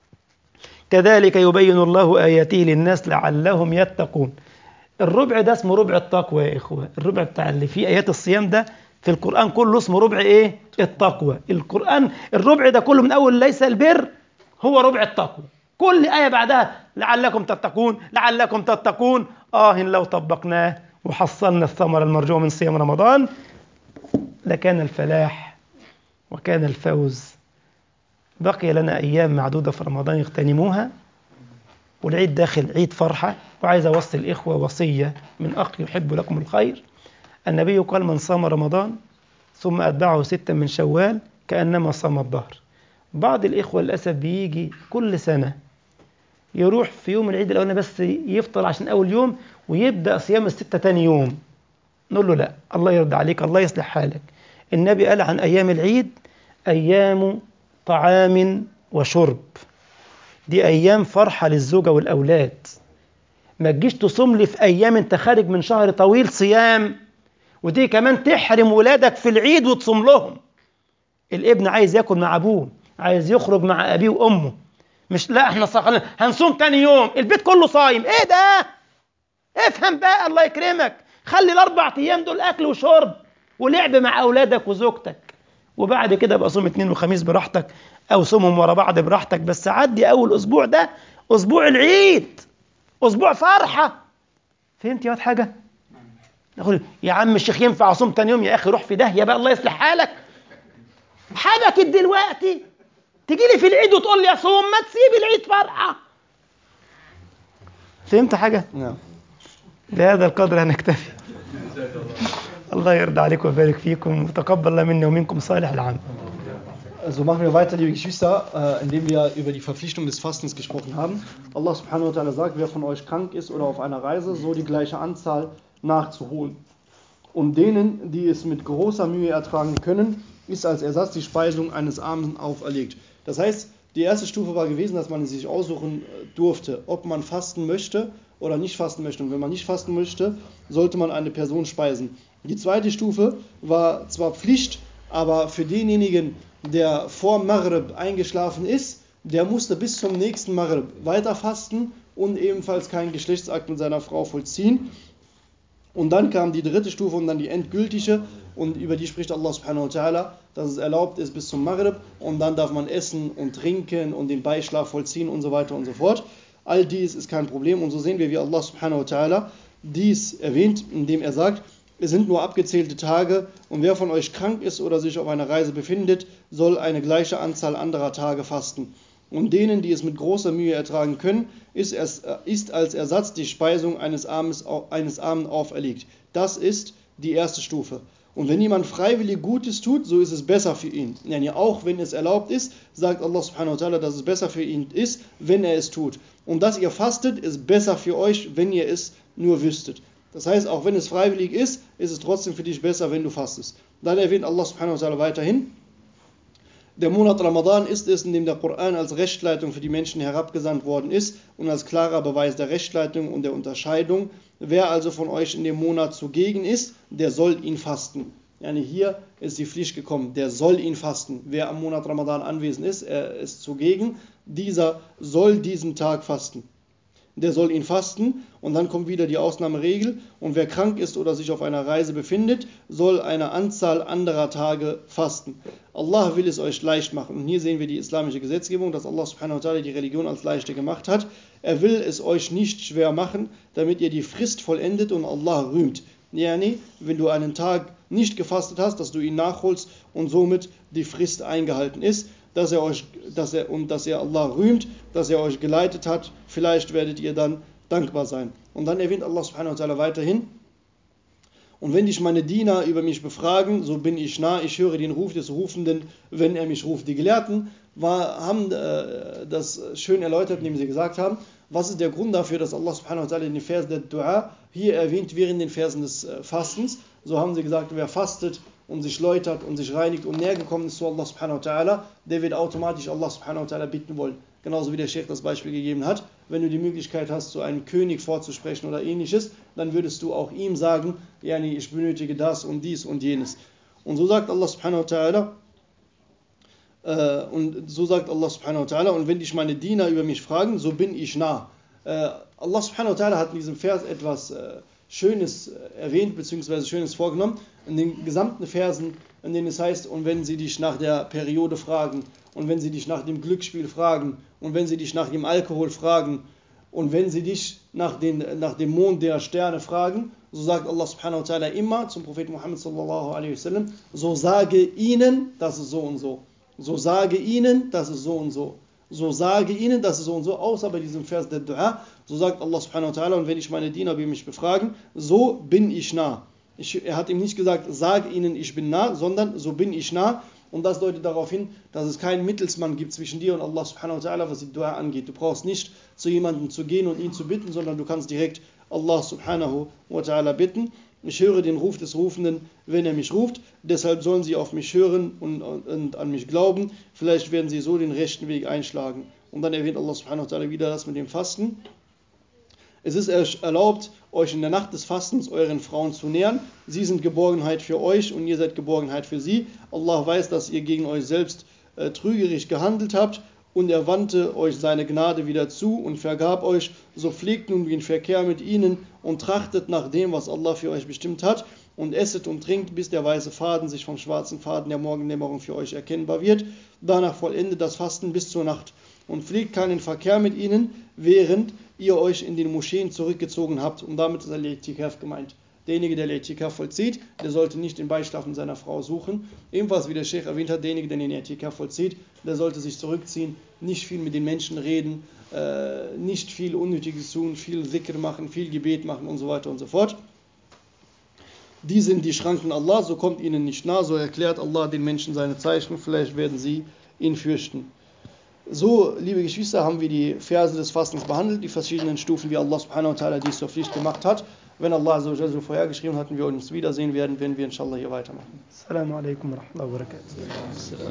كذلك يبين الله اياته للناس لعلهم يتقون الربع ده اسمه ربع التقوى يا اخوه الربع بتاع اللي فيه ايات الصيام ده في القران كله اسمه ربع ايه التقوى القران الربع ده كله من اول ليس البر هو ربع التقوى كل ايه بعدها لعلكم تتقون لعلكم تتقون اه لو طبقناه وحصلنا الثمره المرجوه من صيام رمضان لكان الفلاح وكان الفوز بقي لنا ايام معدوده في رمضان يغتنموها والعيد داخل عيد فرحة وعايز أوصي الإخوة وصية من أخ يحب لكم الخير النبي قال من صام رمضان ثم أتبعه ستا من شوال كأنما صام الظهر بعض الإخوة للأسف بيجي كل سنة يروح في يوم العيد الأولاني بس يفطر عشان أول يوم ويبدأ صيام الستة تاني يوم نقول له لا الله يرضى عليك الله يصلح حالك النبي قال عن أيام العيد أيام طعام وشرب دي ايام فرحه للزوجه والاولاد ما تجيش تصوم لي في ايام انت خارج من شهر طويل صيام ودي كمان تحرم ولادك في العيد وتصوم لهم الابن عايز ياكل مع ابوه عايز يخرج مع ابيه وامه مش لا احنا صح هنصوم تاني يوم البيت كله صايم ايه ده افهم بقى الله يكرمك خلي الاربع ايام دول اكل وشرب ولعب مع اولادك وزوجتك وبعد كده بقى صوم اثنين وخميس براحتك او صومهم ورا بعض براحتك بس عدي اول اسبوع ده اسبوع العيد اسبوع فرحه فهمت يا واد حاجه نقول يا عم الشيخ ينفع اصوم تاني يوم يا اخي روح في داهيه بقى الله يصلح حالك حبكت دلوقتي تجي لي في العيد وتقول لي اصوم ما تسيب العيد فرحه فهمت حاجه Ja. بهذا القدر هنكتفي الله يرضى عليكم ويبارك فيكم وتقبل الله منا ومنكم صالح العمل So machen wir weiter, liebe Geschwister, äh, indem wir über die Verpflichtung des Fastens gesprochen haben. Allah subhanahu wa ta'ala sagt, wer von euch krank ist oder auf einer Reise, so die gleiche Anzahl nachzuholen. Und denen, die es mit großer Mühe ertragen können, ist als Ersatz die Speisung eines Armen auferlegt. Das heißt, die erste Stufe war gewesen, dass man sich aussuchen äh, durfte, ob man fasten möchte oder nicht fasten möchte. Und wenn man nicht fasten möchte, sollte man eine Person speisen. Die zweite Stufe war zwar Pflicht, aber für denjenigen, der vor Maghrib eingeschlafen ist, der musste bis zum nächsten Maghrib weiter fasten und ebenfalls keinen Geschlechtsakt mit seiner Frau vollziehen. Und dann kam die dritte Stufe und dann die endgültige und über die spricht Allah subhanahu wa ta'ala, dass es erlaubt ist bis zum Maghrib und dann darf man essen und trinken und den Beischlaf vollziehen und so weiter und so fort. All dies ist kein Problem und so sehen wir, wie Allah subhanahu wa ta'ala dies erwähnt, indem er sagt, es sind nur abgezählte Tage und wer von euch krank ist oder sich auf einer Reise befindet, soll eine gleiche Anzahl anderer Tage fasten. Und denen, die es mit großer Mühe ertragen können, ist, es, ist als Ersatz die Speisung eines, Armes, eines Armen auferlegt. Das ist die erste Stufe. Und wenn jemand freiwillig Gutes tut, so ist es besser für ihn. Ja, auch wenn es erlaubt ist, sagt Allah subhanahu wa ta'ala, dass es besser für ihn ist, wenn er es tut. Und dass ihr fastet, ist besser für euch, wenn ihr es nur wüsstet. Das heißt, auch wenn es freiwillig ist, ist es trotzdem für dich besser, wenn du fastest. Dann erwähnt Allah subhanahu wa ta'ala weiterhin, der Monat Ramadan ist es, in dem der Koran als Rechtsleitung für die Menschen herabgesandt worden ist und als klarer Beweis der Rechtsleitung und der Unterscheidung. Wer also von euch in dem Monat zugegen ist, der soll ihn fasten. Yani hier ist die Pflicht gekommen, der soll ihn fasten. Wer am Monat Ramadan anwesend ist, er ist zugegen, dieser soll diesen Tag fasten. der soll ihn fasten. Und dann kommt wieder die Ausnahmeregel. Und wer krank ist oder sich auf einer Reise befindet, soll eine Anzahl anderer Tage fasten. Allah will es euch leicht machen. Und hier sehen wir die islamische Gesetzgebung, dass Allah subhanahu wa ta'ala die Religion als leichte gemacht hat. Er will es euch nicht schwer machen, damit ihr die Frist vollendet und Allah rühmt. Yani, wenn du einen Tag nicht gefastet hast, dass du ihn nachholst und somit die Frist eingehalten ist, dass er euch, dass er, und dass er Allah rühmt, dass er euch geleitet hat. Vielleicht werdet ihr dann dankbar sein. Und dann erwähnt Allah subhanahu wa ta'ala weiterhin, und wenn dich meine Diener über mich befragen, so bin ich nah, ich höre den Ruf des Rufenden, wenn er mich ruft. Die Gelehrten war, haben äh, das schön erläutert, indem sie gesagt haben, was ist der Grund dafür, dass Allah subhanahu wa ta'ala in den Versen der Dua hier erwähnt während den Versen des äh, Fastens. So haben sie gesagt, wer fastet und sich läutert und sich reinigt und näher gekommen ist zu Allah subhanahu wa ta'ala, der wird automatisch Allah subhanahu wa ta'ala bitten wollen. Genauso wie der Sheikh das Beispiel gegeben hat. Wenn du die Möglichkeit hast, zu einem König vorzusprechen oder ähnliches, dann würdest du auch ihm sagen, yani, ich benötige das und dies und jenes. Und so sagt Allah subhanahu wa ta'ala, äh, und so sagt Allah subhanahu wa ta'ala, und wenn dich meine Diener über mich fragen, so bin ich nah. Äh, Allah subhanahu wa ta'ala hat in diesem Vers etwas äh, Schönes erwähnt, beziehungsweise Schönes vorgenommen, in den gesamten Versen, in denen es heißt, und wenn sie dich nach der Periode fragen, und wenn sie dich nach dem Glücksspiel fragen, und wenn sie dich nach dem Alkohol fragen, und wenn sie dich nach, den, nach dem Mond der Sterne fragen, so sagt Allah subhanahu wa ta'ala immer zum Propheten Muhammad sallallahu alaihi wasallam, so sage ihnen, das ist so und so. So sage ihnen, das ist so und so. So sage ihnen, das ist so und so, außer bei diesem Vers der Dua, so sagt Allah subhanahu wa ta'ala, und wenn ich meine Diener über mich befragen, so bin ich nah. Ich, er hat ihm nicht gesagt, sag ihnen, ich bin nah, sondern so bin ich nah. Und das deutet darauf hin, dass es keinen Mittelsmann gibt zwischen dir und Allah subhanahu wa ta'ala, was die Dua angeht. Du brauchst nicht zu jemandem zu gehen und ihn zu bitten, sondern du kannst direkt Allah subhanahu wa ta'ala bitten. Ich höre den Ruf des Rufenden, wenn er mich ruft. Deshalb sollen sie auf mich hören und, und, und, an mich glauben. Vielleicht werden sie so den rechten Weg einschlagen. Und dann erwähnt Allah subhanahu wa ta'ala wieder das mit dem Fasten. Es ist erlaubt, euch in der Nacht des Fastens euren Frauen zu nähern. Sie sind Geborgenheit für euch und ihr seid Geborgenheit für sie. Allah weiß, dass ihr gegen euch selbst äh, trügerisch gehandelt habt und er wandte euch seine Gnade wieder zu und vergab euch, so pflegt nun den Verkehr mit ihnen und trachtet nach dem, was Allah für euch bestimmt hat und esset und trinkt, bis der weiße Faden sich vom schwarzen Faden der Morgendämmerung für euch erkennbar wird. Danach vollendet das Fasten bis zur Nacht und pflegt keinen Verkehr mit ihnen, während ihr euch in den Moscheen zurückgezogen habt. Und damit ist Al-Itikaf gemeint. Derjenige, der Itikaf vollzieht, der sollte nicht den Beischlafen seiner Frau suchen. Ebenfalls, wie der Sheikh erwähnt hat, derjenige, der den Itikaf vollzieht, der sollte sich zurückziehen, nicht viel mit den Menschen reden, äh, nicht viel Unnötiges tun, viel Zikr machen, viel Gebet machen und so weiter und so fort. Die sind die Schranken Allah, so kommt ihnen nicht nah, so erklärt Allah den Menschen seine Zeichen, vielleicht werden sie ihn fürchten. So, liebe Geschwister, haben wir die Verse des Fastens behandelt, die verschiedenen Stufen, wie Allah subhanahu wa ta'ala dies zur Pflicht gemacht hat. Wenn Allah so vorhergeschrieben hat und wir uns wiedersehen werden, werden wir inshallah hier weitermachen. Assalamu alaikum wa rahmatullahi wa barakatuh.